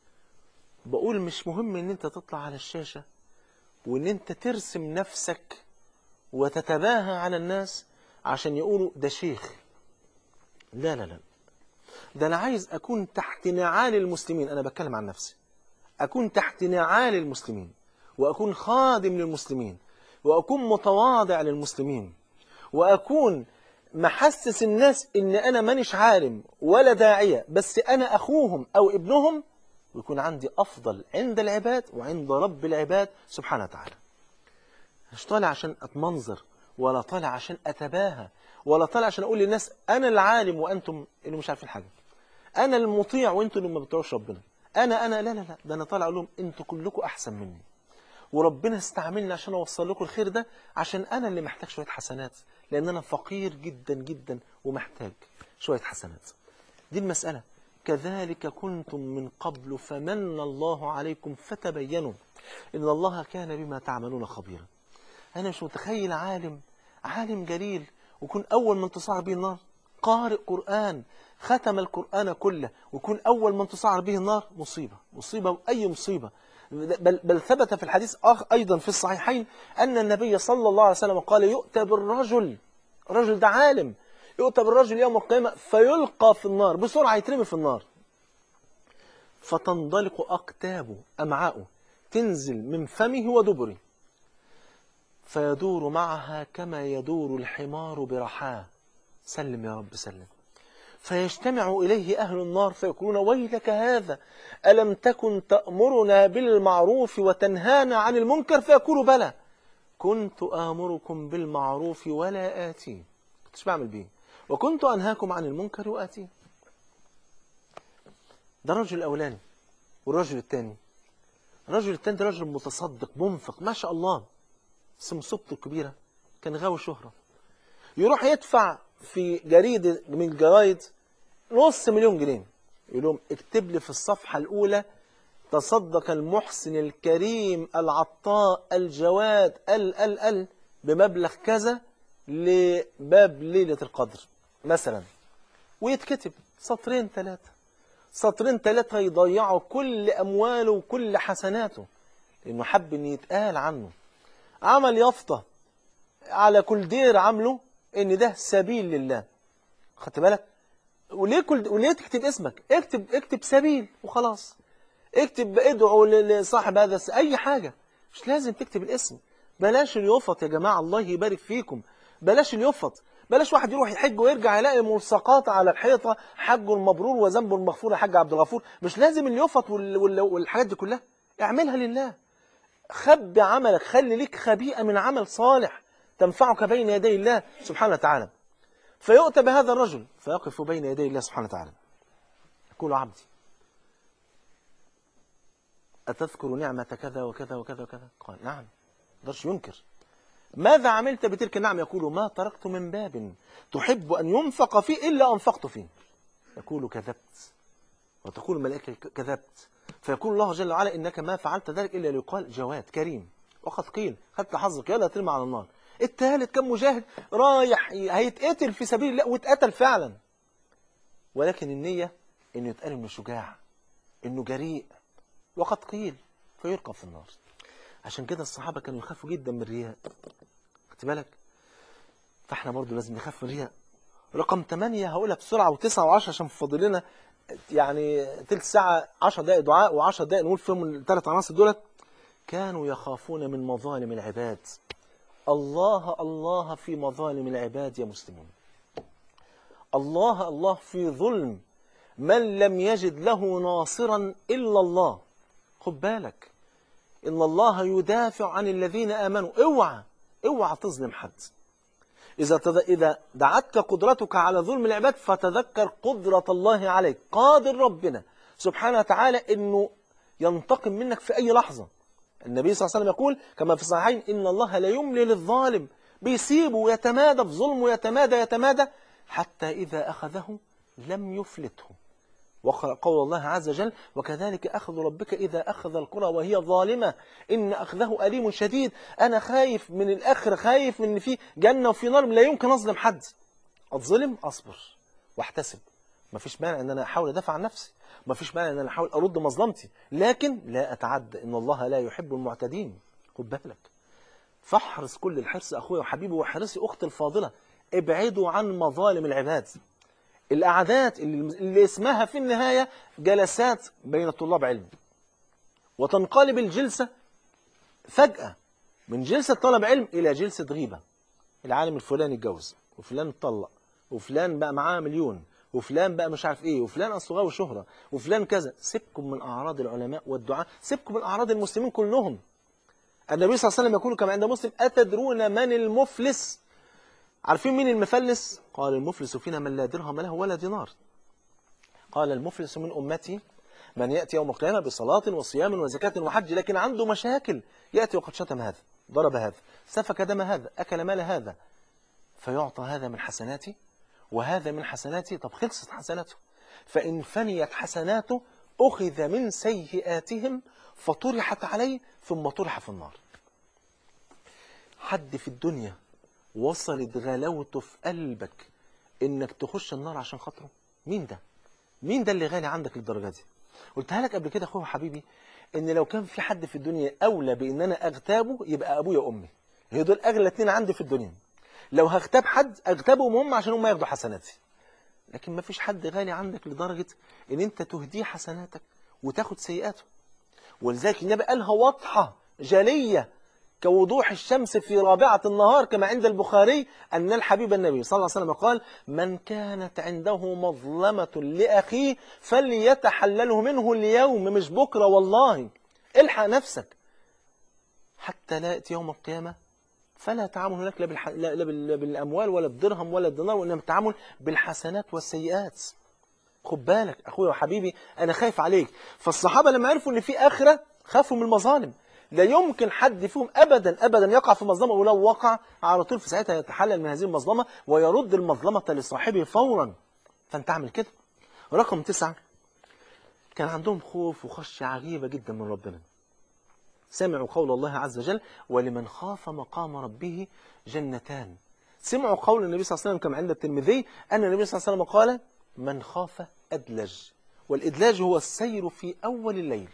بقول مش مهم ان انت تطلع على الشاشة وان انت ترسم نفسك وتتباهى على الناس عشان يقولوا ده شيخ لا لا لا ده انا عايز اكون تحت نعال المسلمين انا بتكلم عن نفسي أكون تحت نعال المسلمين وأكون خادم للمسلمين وأكون متواضع للمسلمين وأكون محسس الناس إن أنا مانيش عالم ولا داعية بس أنا أخوهم أو ابنهم ويكون عندي أفضل عند العباد وعند رب العباد سبحانه وتعالى مش طالع عشان أتمنظر ولا طالع عشان أتباهى ولا طالع عشان أقول للناس أنا العالم وأنتم اللي مش عارفين حاجة أنا المطيع وأنتم اللي ما بتوعوش ربنا انا انا لا لا لا ده انا طالع اقول لهم انتوا كلكم احسن مني وربنا استعملني عشان اوصل لكم الخير ده عشان انا اللي محتاج شويه حسنات لان انا فقير جدا جدا ومحتاج شويه حسنات دي المساله كذلك كنتم من قبل فمن الله عليكم فتبينوا ان الله كان بما تعملون خبيرا انا مش متخيل عالم عالم جليل ويكون اول من تصعد به النار قارئ قران ختم القرآن كله ويكون أول من تصعر به النار مصيبة مصيبة وأي مصيبة بل, بل ثبت في الحديث آخر أيضا في الصحيحين أن النبي صلى الله عليه وسلم قال يؤتى بالرجل الرجل ده عالم يؤتى بالرجل يوم القيامة فيلقى في النار بسرعة يترمي في النار فتنضلق أقتابه أمعاؤه تنزل من فمه ودبره فيدور معها كما يدور الحمار برحاه سلم يا رب سلم فيجتمع إليه أهل النار فيقولون ويلك هذا ألم تكن تأمرنا بالمعروف وتنهانا عن المنكر فيقول بلى كنت آمركم بالمعروف ولا آتيه كنتش بعمل بيه وكنت أنهاكم عن المنكر وآتيه ده الرجل الأولاني والرجل الثاني الرجل الثاني ده رجل متصدق منفق ما شاء الله بس مصيبته الكبيرة كان غاوي شهرة يروح يدفع في جريدة من الجرايد نص مليون جنيه يقول لهم اكتب لي في الصفحة الأولى تصدق المحسن الكريم العطاء الجواد ال ال ال بمبلغ كذا لباب ليلة القدر مثلا ويتكتب سطرين ثلاثة سطرين ثلاثة يضيعوا كل أمواله وكل حسناته لأنه حب أن يتقال عنه عمل يافطة على كل دير عمله ان ده سبيل لله خدت بالك وليه كل وليه تكتب اسمك اكتب اكتب سبيل وخلاص اكتب ادعو لصاحب هذا الس... اي حاجه مش لازم تكتب الاسم بلاش اليفط يا جماعه الله يبارك فيكم بلاش اليفط بلاش واحد يروح يحج ويرجع يلاقي ملصقات على الحيطه حجه المبرور وذنبه المغفور يا حاج عبد الغفور مش لازم اليفط وال... وال... والحاجات دي كلها اعملها لله خب عملك خلي ليك خبيئه من عمل صالح تنفعك بين يدي الله سبحانه وتعالى فيؤتى بهذا الرجل فيقف بين يدي الله سبحانه وتعالى يقول عبدي أتذكر نعمة كذا وكذا وكذا وكذا قال نعم درش ينكر ماذا عملت بتلك النعمة يقول ما تركت من باب تحب أن ينفق فيه إلا أنفقت فيه يقول كذبت وتقول الملائكة كذبت فيقول الله جل وعلا إنك ما فعلت ذلك إلا ليقال جواد كريم وقد قيل خدت حظك يلا ترمى على النار الثالث كان مجاهد رايح هيتقتل في سبيل الله واتقتل فعلا ولكن النية انه يتقال انه شجاع انه جريء وقد قيل فيلقى في النار عشان كده الصحابة كانوا يخافوا جدا من الرياء خدت بالك فاحنا برضو لازم نخاف من الرياء رقم 8 هقولها بسرعة و9 و10 عشان فاضل لنا يعني تلت ساعة 10 دقائق دعاء و10 دقائق نقول فيهم الثلاث عناصر دولت كانوا يخافون من مظالم العباد الله الله في مظالم العباد يا مسلمون الله الله في ظلم من لم يجد له ناصرا إلا الله خد بالك إن الله يدافع عن الذين آمنوا اوعى اوعى تظلم حد إذا تذ... إذا دعتك قدرتك على ظلم العباد فتذكر قدرة الله عليك قادر ربنا سبحانه وتعالى إنه ينتقم منك في أي لحظة النبي صلى الله عليه وسلم يقول كما في الصحيحين إن الله لا يملي للظالم بيسيبه ويتمادى في ظلمه يتمادى يتمادى حتى إذا أخذه لم يفلته وقول الله عز وجل وكذلك أخذ ربك إذا أخذ القرى وهي ظالمة إن أخذه أليم شديد أنا خايف من الآخر خايف من إن في جنة وفي نار لا يمكن أظلم حد أتظلم أصبر واحتسب ما فيش مانع أن أنا أحاول أدافع عن نفسي ما فيش مانع أن أنا أحاول أرد مظلمتي لكن لا أتعدى إن الله لا يحب المعتدين خد بالك فاحرص كل الحرص أخويا وحبيبي وحرصي أختي الفاضلة ابعدوا عن مظالم العباد القعدات اللي, اللي اسمها في النهاية جلسات بين طلاب علم وتنقلب الجلسة فجأة من جلسة طلب علم إلى جلسة غيبة العالم الفلاني اتجوز وفلان اتطلق وفلان بقى معاه مليون وفلان بقى مش عارف ايه وفلان اصله غاوي شهرة وفلان كذا سيبكم من اعراض العلماء والدعاء سيبكم من اعراض المسلمين كلهم النبي صلى الله عليه وسلم يقول كما عند مسلم اتدرون من المفلس عارفين مين المفلس قال المفلس فينا من لا درهم له ولا دينار قال المفلس من أمتي من يأتي يوم القيامة بصلاة وصيام وزكاة وحج لكن عنده مشاكل يأتي وقد شتم هذا ضرب هذا سفك دم هذا أكل مال هذا فيعطى هذا من حسناتي وهذا من حسناتي طب خلصت حسناته فإن فنيت حسناته أخذ من سيئاتهم فطرحت عليه ثم طرح في النار حد في الدنيا وصلت غلاوته في قلبك انك تخش النار عشان خاطره مين ده مين ده اللي غالي عندك للدرجه دي قلتها لك قبل كده اخويا وحبيبي ان لو كان في حد في الدنيا اولى بان انا اغتابه يبقى ابويا وامي هي دول اغلى اتنين عندي في الدنيا لو هغتاب حد اغتابهم هم عشان هم ياخدوا حسناتي لكن ما فيش حد غالي عندك لدرجه ان انت تهديه حسناتك وتاخد سيئاته ولذلك النبي قالها واضحه جليه كوضوح الشمس في رابعة النهار كما عند البخاري أن الحبيب النبي صلى الله عليه وسلم قال من كانت عنده مظلمة لأخيه فليتحلله منه اليوم مش بكرة والله الحق نفسك حتى لا يأتي يوم القيامة فلا تعامل هناك لا, بالح... لا, لا بال... بالأموال ولا الدرهم ولا الدينار وإنما التعامل بالحسنات والسيئات خد بالك أخويا وحبيبي أنا خايف عليك فالصحابة لما عرفوا إن في آخرة خافوا من المظالم لا يمكن حد فيهم ابدا ابدا يقع في مظلمه ولو وقع على طول في ساعتها يتحلل من هذه المظلمه ويرد المظلمه لصاحبه فورا فانت اعمل كده رقم تسعة كان عندهم خوف وخشيه عجيبه جدا من ربنا سمعوا قول الله عز وجل ولمن خاف مقام ربه جنتان سمعوا قول النبي صلى الله عليه وسلم كما عند الترمذي ان النبي صلى الله عليه وسلم قال من خاف ادلج والادلاج هو السير في اول الليل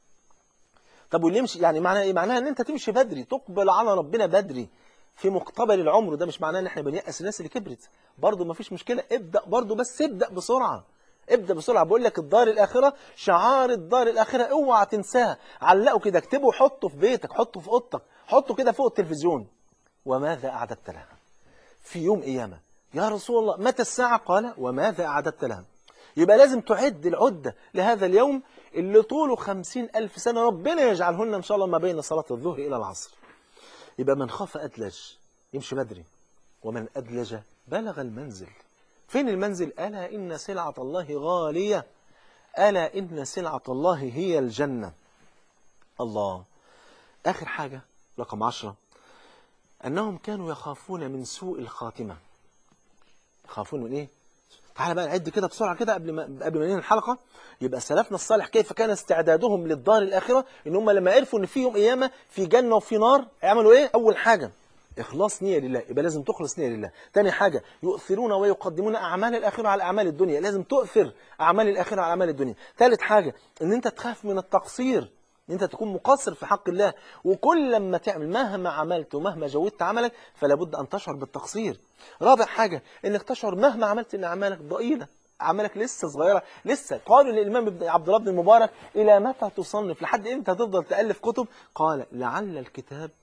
طب واللي يمشي يعني معناها ايه معناها ان انت تمشي بدري تقبل على ربنا بدري في مقتبل العمر ده مش معناه ان احنا بنيأس الناس اللي كبرت برضه ما فيش مشكله ابدا برضه بس ابدا بسرعه ابدا بسرعه بقول لك الدار الاخره شعار الدار الاخره اوعى تنساها علقه كده اكتبه وحطه في بيتك حطه في اوضتك حطه كده فوق التلفزيون وماذا اعددت لها في يوم قيامه يا رسول الله متى الساعه قال وماذا اعددت لها يبقى لازم تعد العدة لهذا اليوم اللي طوله خمسين ألف سنة ربنا يجعلهن إن شاء الله ما بين صلاة الظهر إلى العصر يبقى من خاف أدلج يمشي بدري ومن أدلج بلغ المنزل فين المنزل ألا إن سلعة الله غالية ألا إن سلعة الله هي الجنة الله آخر حاجة رقم عشرة أنهم كانوا يخافون من سوء الخاتمة يخافون من إيه تعالى بقى نعد كده بسرعه كده قبل ما قبل ما ننهي الحلقه يبقى سلفنا الصالح كيف كان استعدادهم للدار الاخره ان هم لما عرفوا ان في يوم قيامه في جنه وفي نار عملوا ايه اول حاجه اخلاص نيه لله يبقى لازم تخلص نيه لله تاني حاجه يؤثرون ويقدمون اعمال الاخره على اعمال الدنيا لازم تؤثر اعمال الاخره على اعمال الدنيا ثالث حاجه ان انت تخاف من التقصير ان انت تكون مقصر في حق الله وكل لما تعمل مهما عملت ومهما جودت عملك فلا بد ان تشعر بالتقصير رابع حاجه انك تشعر مهما عملت ان اعمالك ضئيله اعمالك لسه صغيره لسه قالوا للامام ابن عبد الله بن المبارك الى متى تصنف لحد امتى هتفضل تالف كتب قال لعل الكتاب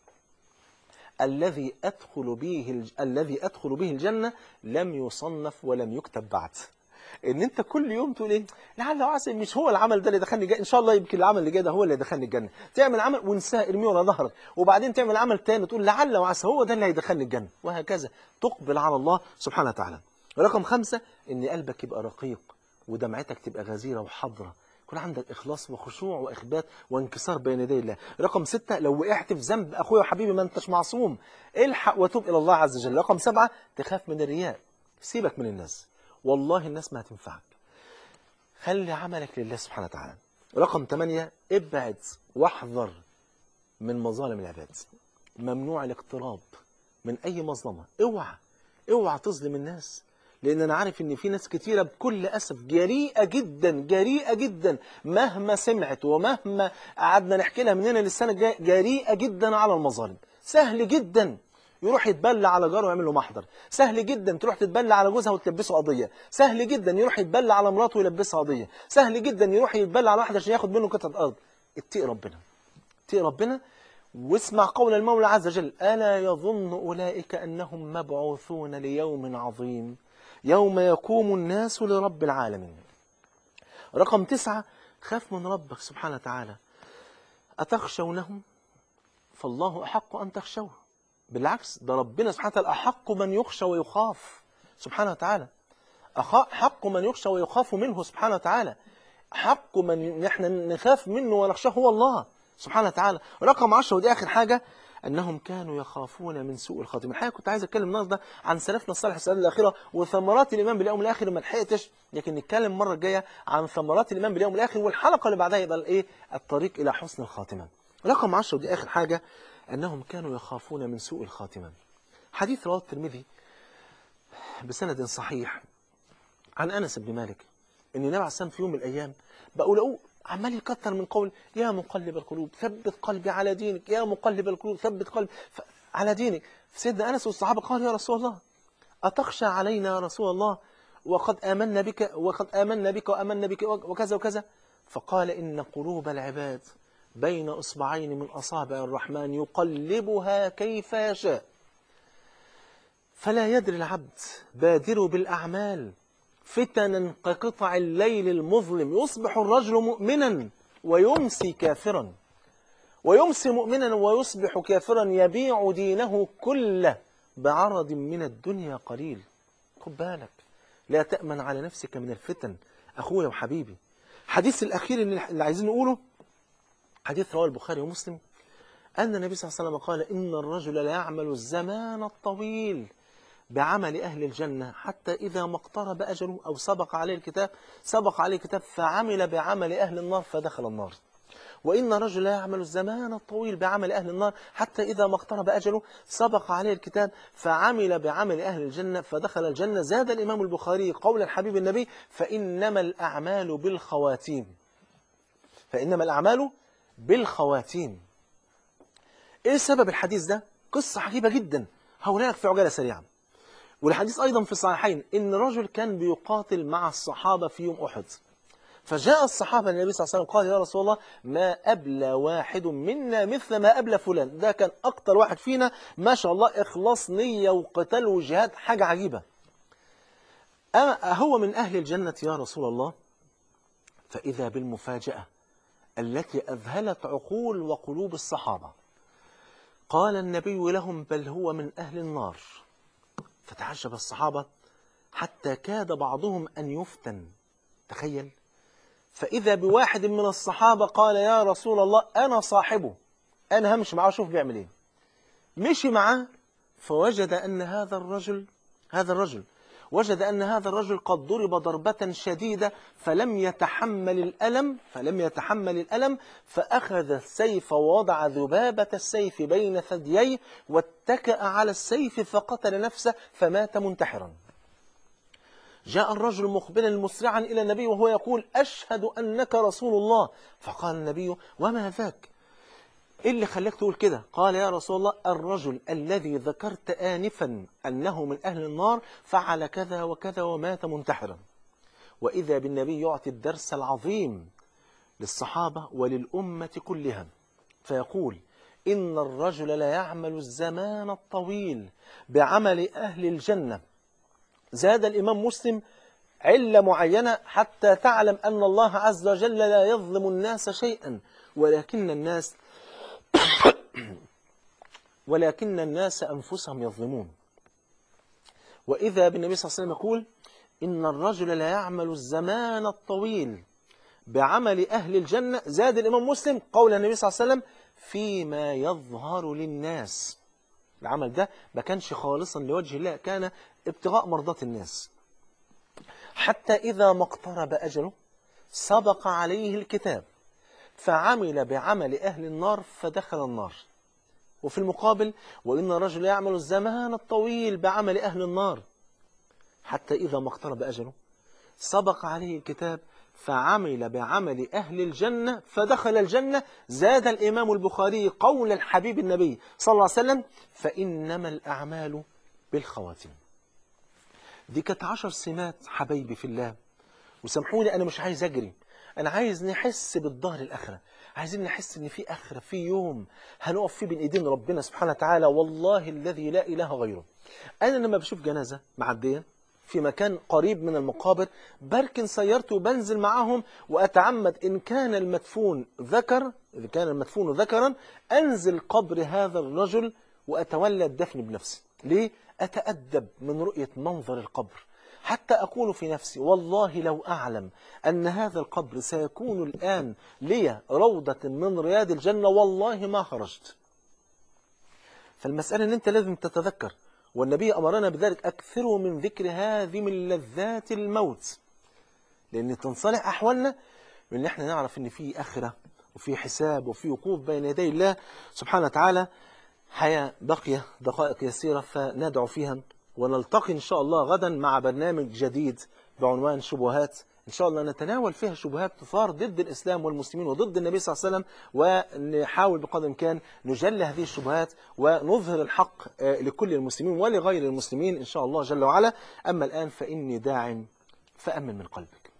الذي ادخل به الج... الذي ادخل به الجنه لم يصنف ولم يكتب بعد ان انت كل يوم تقول ايه لعل وعسى مش هو العمل ده اللي دخلني الجنة. ان شاء الله يمكن العمل اللي جاي ده هو اللي دخلني الجنه تعمل عمل وانساه ارميه ورا ظهرك وبعدين تعمل عمل تاني تقول لعل وعسى هو ده اللي هيدخلني الجنه وهكذا تقبل على الله سبحانه وتعالى رقم خمسة ان قلبك يبقى رقيق ودمعتك تبقى غزيره وحضره يكون عندك إخلاص وخشوع وإخبات وانكسار بين يدي الله رقم ستة لو وقعت في ذنب أخويا وحبيبي ما أنتش معصوم الحق وتوب إلى الله عز وجل رقم سبعة تخاف من الرياء سيبك من الناس والله الناس ما هتنفعك خلي عملك لله سبحانه وتعالى رقم ثمانية ابعد واحذر من مظالم العباد ممنوع الاقتراب من أي مظلمة اوعى اوعى تظلم الناس لان انا عارف ان في ناس كتيره بكل اسف جريئه جدا جريئه جدا مهما سمعت ومهما قعدنا نحكي لها من هنا للسنه الجايه جريئه جدا على المظالم سهل جدا يروح يتبلى على جاره ويعمل له محضر سهل جدا تروح تتبلى على جوزها وتلبسه قضيه سهل جدا يروح يتبلى على مراته ويلبسها قضيه سهل جدا يروح يتبلى على واحد عشان ياخد منه قطعه ارض اتقي ربنا اتقي ربنا واسمع قول المولى عز وجل الا يظن اولئك انهم مبعوثون ليوم عظيم يوم يقوم الناس لرب العالمين رقم تسعة خاف من ربك سبحانه وتعالى أتخشونهم فالله أحق أن تخشوه بالعكس ده ربنا سبحانه وتعالى أحق من يخشى ويخاف سبحانه وتعالى حق من يخشى ويخاف منه سبحانه وتعالى حق من نحن نخاف منه ونخشاه هو الله سبحانه وتعالى رقم عشرة ودي آخر حاجة أنهم كانوا يخافون من سوء الخاتمة الحقيقة كنت عايز أتكلم النهارده عن سلفنا الصالح السنة الأخيرة وثمرات الإيمان باليوم الآخر ما لحقتش لكن نتكلم المرة الجاية عن ثمرات الإيمان باليوم الآخر والحلقة اللي بعدها يبقى الإيه الطريق إلى حسن الخاتمة رقم 10 ودي آخر حاجة أنهم كانوا يخافون من سوء الخاتمة حديث رواه الترمذي بسند صحيح عن أنس بن مالك أن النبي عليه الصلاة في يوم من الأيام بقول عمال يكتر من قول يا مقلب القلوب ثبت قلبي على دينك يا مقلب القلوب ثبت قلبي ف... على دينك سيدنا أنس والصحابة قالوا يا رسول الله أتخشى علينا يا رسول الله وقد آمنا بك وقد آمنا بك وآمنا بك وكذا وكذا فقال إن قلوب العباد بين إصبعين من أصابع الرحمن يقلبها كيف يشاء فلا يدري العبد بادروا بالأعمال فتنا كقطع الليل المظلم يصبح الرجل مؤمنا ويمسي كافرا ويمسي مؤمنا ويصبح كافرا يبيع دينه كله بعرض من الدنيا قليل خد بالك لا تأمن على نفسك من الفتن أخويا وحبيبي حديث الأخير اللي عايزين نقوله حديث رواه البخاري ومسلم أن النبي صلى الله عليه وسلم قال إن الرجل لا يعمل الزمان الطويل بعمل أهل الجنة حتى إذا ما اقترب أجله أو سبق عليه الكتاب سبق عليه الكتاب فعمل بعمل أهل النار فدخل النار وإن رجل لا يعمل الزمان الطويل بعمل أهل النار حتى إذا ما اقترب أجله سبق عليه الكتاب فعمل بعمل أهل الجنة فدخل الجنة زاد الإمام البخاري قول الحبيب النبي فإنما الأعمال بالخواتيم فإنما الأعمال بالخواتيم إيه سبب الحديث ده؟ قصة عجيبة جدا هقولها لك في عجالة سريعة والحديث أيضا في الصحيحين إن رجل كان بيقاتل مع الصحابة في يوم أحد فجاء الصحابة النبي صلى الله عليه وسلم قال يا رسول الله ما أبلى واحد منا مثل ما أبلى فلان ده كان أكتر واحد فينا ما شاء الله إخلاص نية وقتال وجهاد حاجة عجيبة أما هو من أهل الجنة يا رسول الله فإذا بالمفاجأة التي أذهلت عقول وقلوب الصحابة قال النبي لهم بل هو من أهل النار فتعجب الصحابة حتى كاد بعضهم أن يفتن تخيل فإذا بواحد من الصحابة قال يا رسول الله أنا صاحبه أنا همشي معاه شوف بيعمل إيه مشي معاه فوجد أن هذا الرجل هذا الرجل وجد أن هذا الرجل قد ضرب ضربة شديدة فلم يتحمل الألم فلم يتحمل الألم فأخذ السيف ووضع ذبابة السيف بين ثدييه واتكأ على السيف فقتل نفسه فمات منتحرا جاء الرجل مقبلا مسرعا إلى النبي وهو يقول أشهد أنك رسول الله فقال النبي وما ذاك إيه اللي خلاك تقول كده قال يا رسول الله الرجل الذي ذكرت آنفا أنه من أهل النار فعل كذا وكذا ومات منتحرا وإذا بالنبي يعطي الدرس العظيم للصحابة وللأمة كلها فيقول إن الرجل لا يعمل الزمان الطويل بعمل أهل الجنة زاد الإمام مسلم علة معينة حتى تعلم أن الله عز وجل لا يظلم الناس شيئا ولكن الناس ولكن الناس أنفسهم يظلمون وإذا بالنبي صلى الله عليه وسلم يقول إن الرجل لا يعمل الزمان الطويل بعمل أهل الجنة زاد الإمام مسلم قول النبي صلى الله عليه وسلم فيما يظهر للناس العمل ده ما كانش خالصا لوجه الله كان ابتغاء مرضات الناس حتى إذا ما اقترب أجله سبق عليه الكتاب فعمل بعمل أهل النار فدخل النار وفي المقابل وإن الرجل يعمل الزمان الطويل بعمل أهل النار حتى إذا ما اقترب أجله سبق عليه الكتاب فعمل بعمل أهل الجنة فدخل الجنة زاد الإمام البخاري قول الحبيب النبي صلى الله عليه وسلم فإنما الأعمال بالخواتم دي كانت عشر سمات حبايبي في الله وسامحوني أنا مش عايز أجري أنا عايز نحس بالظهر الآخرة عايزين نحس إن في آخرة في يوم هنقف فيه بين إيدين ربنا سبحانه وتعالى والله الذي لا إله غيره أنا لما بشوف جنازة معدية في مكان قريب من المقابر بركن سيارتي وبنزل معاهم وأتعمد إن كان المدفون ذكر إذا كان المدفون ذكرا أنزل قبر هذا الرجل وأتولى الدفن بنفسي ليه؟ أتأدب من رؤية منظر القبر حتى أقول في نفسي والله لو أعلم أن هذا القبر سيكون الآن لي روضة من رياض الجنة والله ما خرجت فالمسألة أن أنت لازم تتذكر والنبي أمرنا بذلك أكثروا من ذكر هذه من لذات الموت لأن تنصلح أحوالنا من أن احنا نعرف أن في آخرة وفي حساب وفي وقوف بين يدي الله سبحانه وتعالى حياة بقية دقائق يسيرة فندعو فيها ونلتقي إن شاء الله غدا مع برنامج جديد بعنوان شبهات إن شاء الله نتناول فيها شبهات تثار ضد الإسلام والمسلمين وضد النبي صلى الله عليه وسلم ونحاول بقدر الإمكان نجلي هذه الشبهات ونظهر الحق لكل المسلمين ولغير المسلمين إن شاء الله جل وعلا أما الآن فإني داع فأمن من قلبك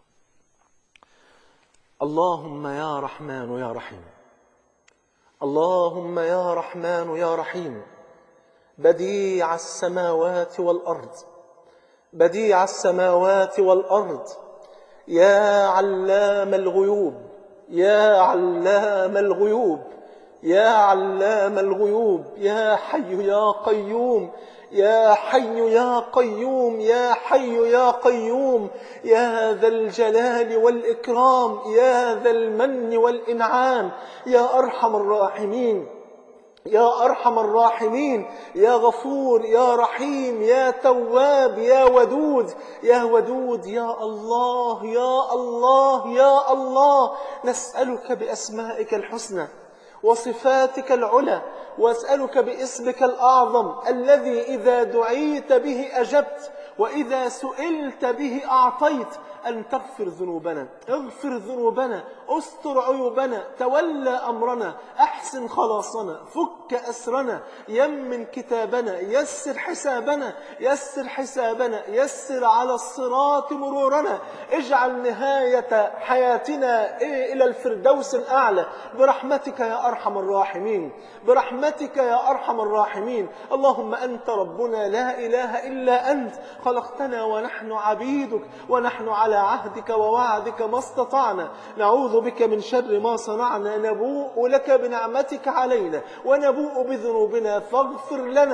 اللهم يا رحمن يا رحيم اللهم يا رحمن يا رحيم بديع السماوات والأرض بديع السماوات والأرض يا علام الغيوب يا علام الغيوب يا علام الغيوب يا حي يا قيوم يا حي يا قيوم يا حي يا قيوم يا ذا الجلال والإكرام يا ذا المن والإنعام يا أرحم الراحمين يا أرحم الراحمين يا غفور يا رحيم يا تواب يا ودود يا ودود يا الله يا الله يا الله نسألك بأسمائك الحسنى وصفاتك العلى واسألك باسمك الأعظم الذي إذا دعيت به أجبت وإذا سئلت به أعطيت أن تغفر ذنوبنا اغفر ذنوبنا استر عيوبنا تولى أمرنا أحسن خلاصنا فك أسرنا يمن كتابنا يسر حسابنا يسر حسابنا يسر على الصراط مرورنا اجعل نهاية حياتنا إلى الفردوس الأعلى برحمتك يا أرحم الراحمين برحمتك يا أرحم الراحمين اللهم أنت ربنا لا إله إلا أنت خلقتنا ونحن عبيدك ونحن على عهدك ووعدك ما استطعنا نعوذ بك من شر ما صنعنا نبوء لك بنعمتك علينا ونبوء بذنوبنا فاغفر لنا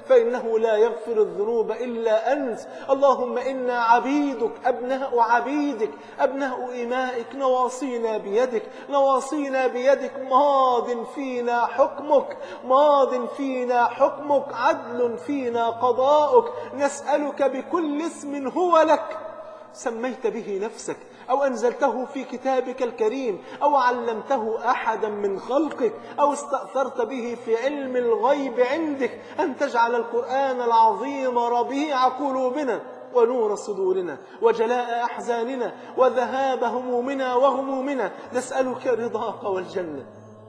فإنه لا يغفر الذنوب إلا أنت اللهم إنا عبيدك أبناء عبيدك أبناء إمائك نواصينا بيدك نواصينا بيدك ماض فينا حكمك ماض فينا حكمك عدل فينا قضاؤك نسألك بكل اسم هو لك سميت به نفسك أو أنزلته في كتابك الكريم أو علمته أحدا من خلقك أو استأثرت به في علم الغيب عندك أن تجعل القرآن العظيم ربيع قلوبنا ونور صدورنا وجلاء أحزاننا وذهاب همومنا وغمومنا نسألك رضاك والجنة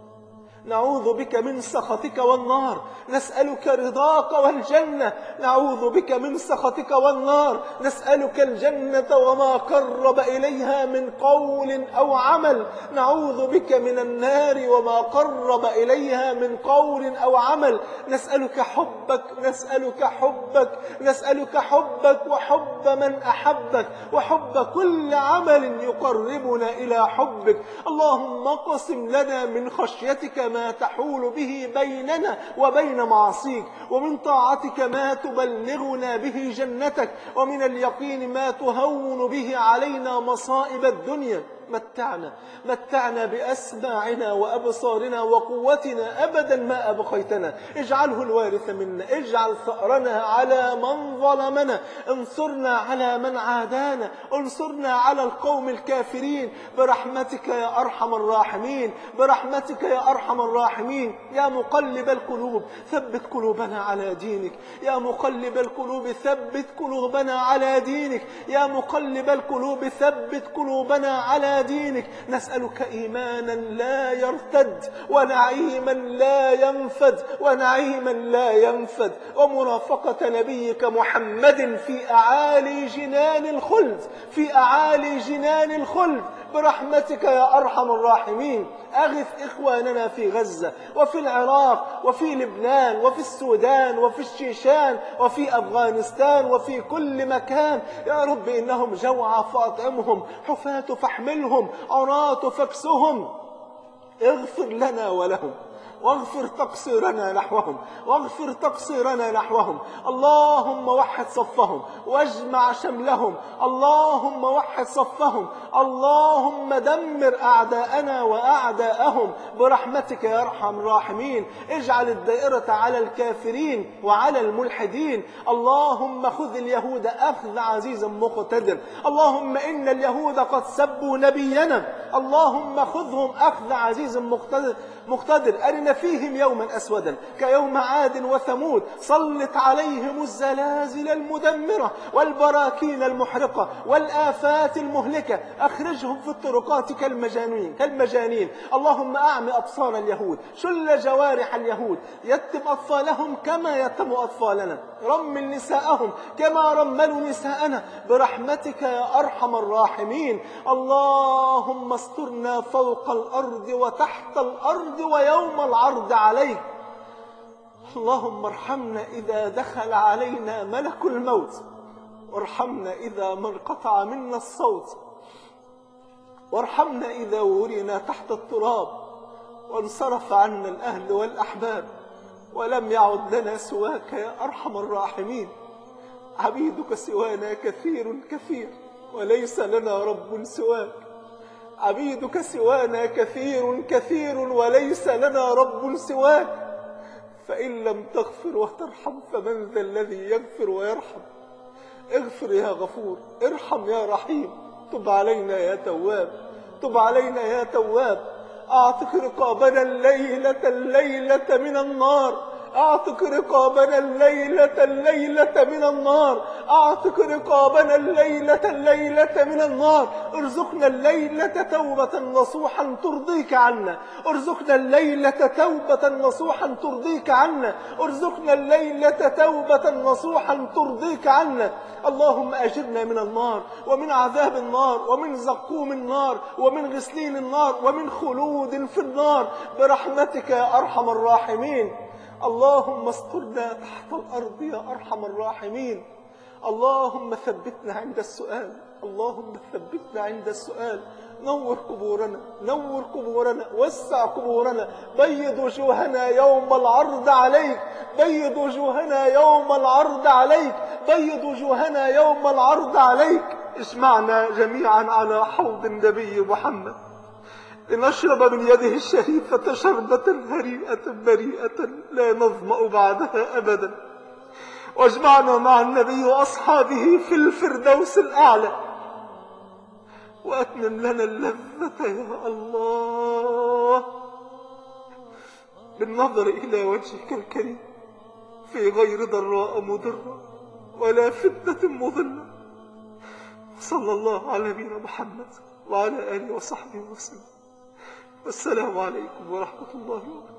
نعوذ بك من سخطك والنار نسألك رضاك والجنة نعوذ بك من سخطك والنار نسألك الجنة وما قرب إليها من قول أو عمل نعوذ بك من النار وما قرب إليها من قول أو عمل نسألك حبك نسألك حبك نسألك حبك وحب من أحبك وحب كل عمل يقربنا إلى حبك اللهم اقسم لنا من خشيتك ما تحول به بيننا وبين معصيك ومن طاعتك ما تبلغنا به جنتك ومن اليقين ما تهون به علينا مصائب الدنيا متعنا متعنا بأسماعنا وأبصارنا وقوتنا أبدا ما أبقيتنا اجعله الوارث منا اجعل ثأرنا على من ظلمنا انصرنا على من عادانا انصرنا على القوم الكافرين برحمتك يا أرحم الراحمين برحمتك يا أرحم الراحمين يا مقلب القلوب ثبت قلوبنا على دينك يا مقلب القلوب ثبت قلوبنا على دينك يا مقلب القلوب ثبت قلوبنا على دينك نسألك إيمانا لا يرتد ونعيما لا ينفد ونعيما لا ينفد ومرافقة نبيك محمد في أعالي جنان الخلد في أعالي جنان الخلد برحمتك يا أرحم الراحمين أغث إخواننا في غزة وفي العراق وفي لبنان وفي السودان وفي الشيشان وفي أفغانستان وفي كل مكان يا رب إنهم جوعى فأطعمهم حفاة فاحملهم عراة فاكسهم اغفر لنا ولهم واغفر تقصيرنا نحوهم واغفر تقصيرنا نحوهم اللهم وحد صفهم واجمع شملهم اللهم وحد صفهم اللهم دمر أعداءنا وأعداءهم برحمتك يا أرحم الراحمين اجعل الدائرة على الكافرين وعلى الملحدين اللهم خذ اليهود أخذ عزيز مقتدر اللهم إن اليهود قد سبوا نبينا اللهم خذهم أخذ عزيز مقتدر مقتدر أرنا فيهم يوما أسودا كيوم عاد وثمود سلط عليهم الزلازل المدمرة والبراكين المحرقة والآفات المهلكة أخرجهم في الطرقات كالمجانين كالمجانين اللهم أعمي أبصار اليهود شل جوارح اليهود يتم أطفالهم كما يتم أطفالنا رمل نساءهم كما رملوا نساءنا برحمتك يا أرحم الراحمين اللهم استرنا فوق الأرض وتحت الأرض ويوم العرض عليك اللهم ارحمنا إذا دخل علينا ملك الموت وارحمنا إذا ما انقطع منا الصوت وارحمنا إذا ورنا تحت التراب وانصرف عنا الأهل والأحباب ولم يعد لنا سواك يا أرحم الراحمين عبيدك سوانا كثير كثير وليس لنا رب سواك عبيدك سوانا كثير كثير وليس لنا رب سواك فإن لم تغفر وترحم فمن ذا الذي يغفر ويرحم اغفر يا غفور ارحم يا رحيم تب علينا يا تواب تب علينا يا تواب اعتق رقابنا الليلة الليلة من النار اعتق رقابنا الليلة الليلة من النار اعتق رقابنا الليلة الليلة من النار ارزقنا الليلة توبة نصوحا ترضيك عنا ارزقنا الليلة توبة نصوحا ترضيك عنا ارزقنا الليلة توبة نصوحا ترضيك عنا اللهم اجرنا من النار ومن عذاب النار ومن زقوم النار ومن غسلين النار ومن خلود في النار برحمتك يا ارحم الراحمين اللهم استرنا تحت الأرض يا أرحم الراحمين اللهم ثبتنا عند السؤال اللهم ثبتنا عند السؤال نور قبورنا نور قبورنا وسع قبورنا بيض وجوهنا يوم العرض عليك بيض وجوهنا يوم العرض عليك بيض وجوهنا يوم العرض عليك اجمعنا جميعا على حوض النبي محمد لنشرب من يده الشريفة شربة هريئة بريئة لا نظمأ بعدها أبدا واجمعنا مع النبي وأصحابه في الفردوس الأعلى وأتمم لنا اللذة يا الله بالنظر إلى وجهك الكريم في غير ضراء مضرة ولا فتنة مضلة صلى الله على نبينا محمد وعلى آله وصحبه وسلم والسلام عليكم ورحمة الله وبركاته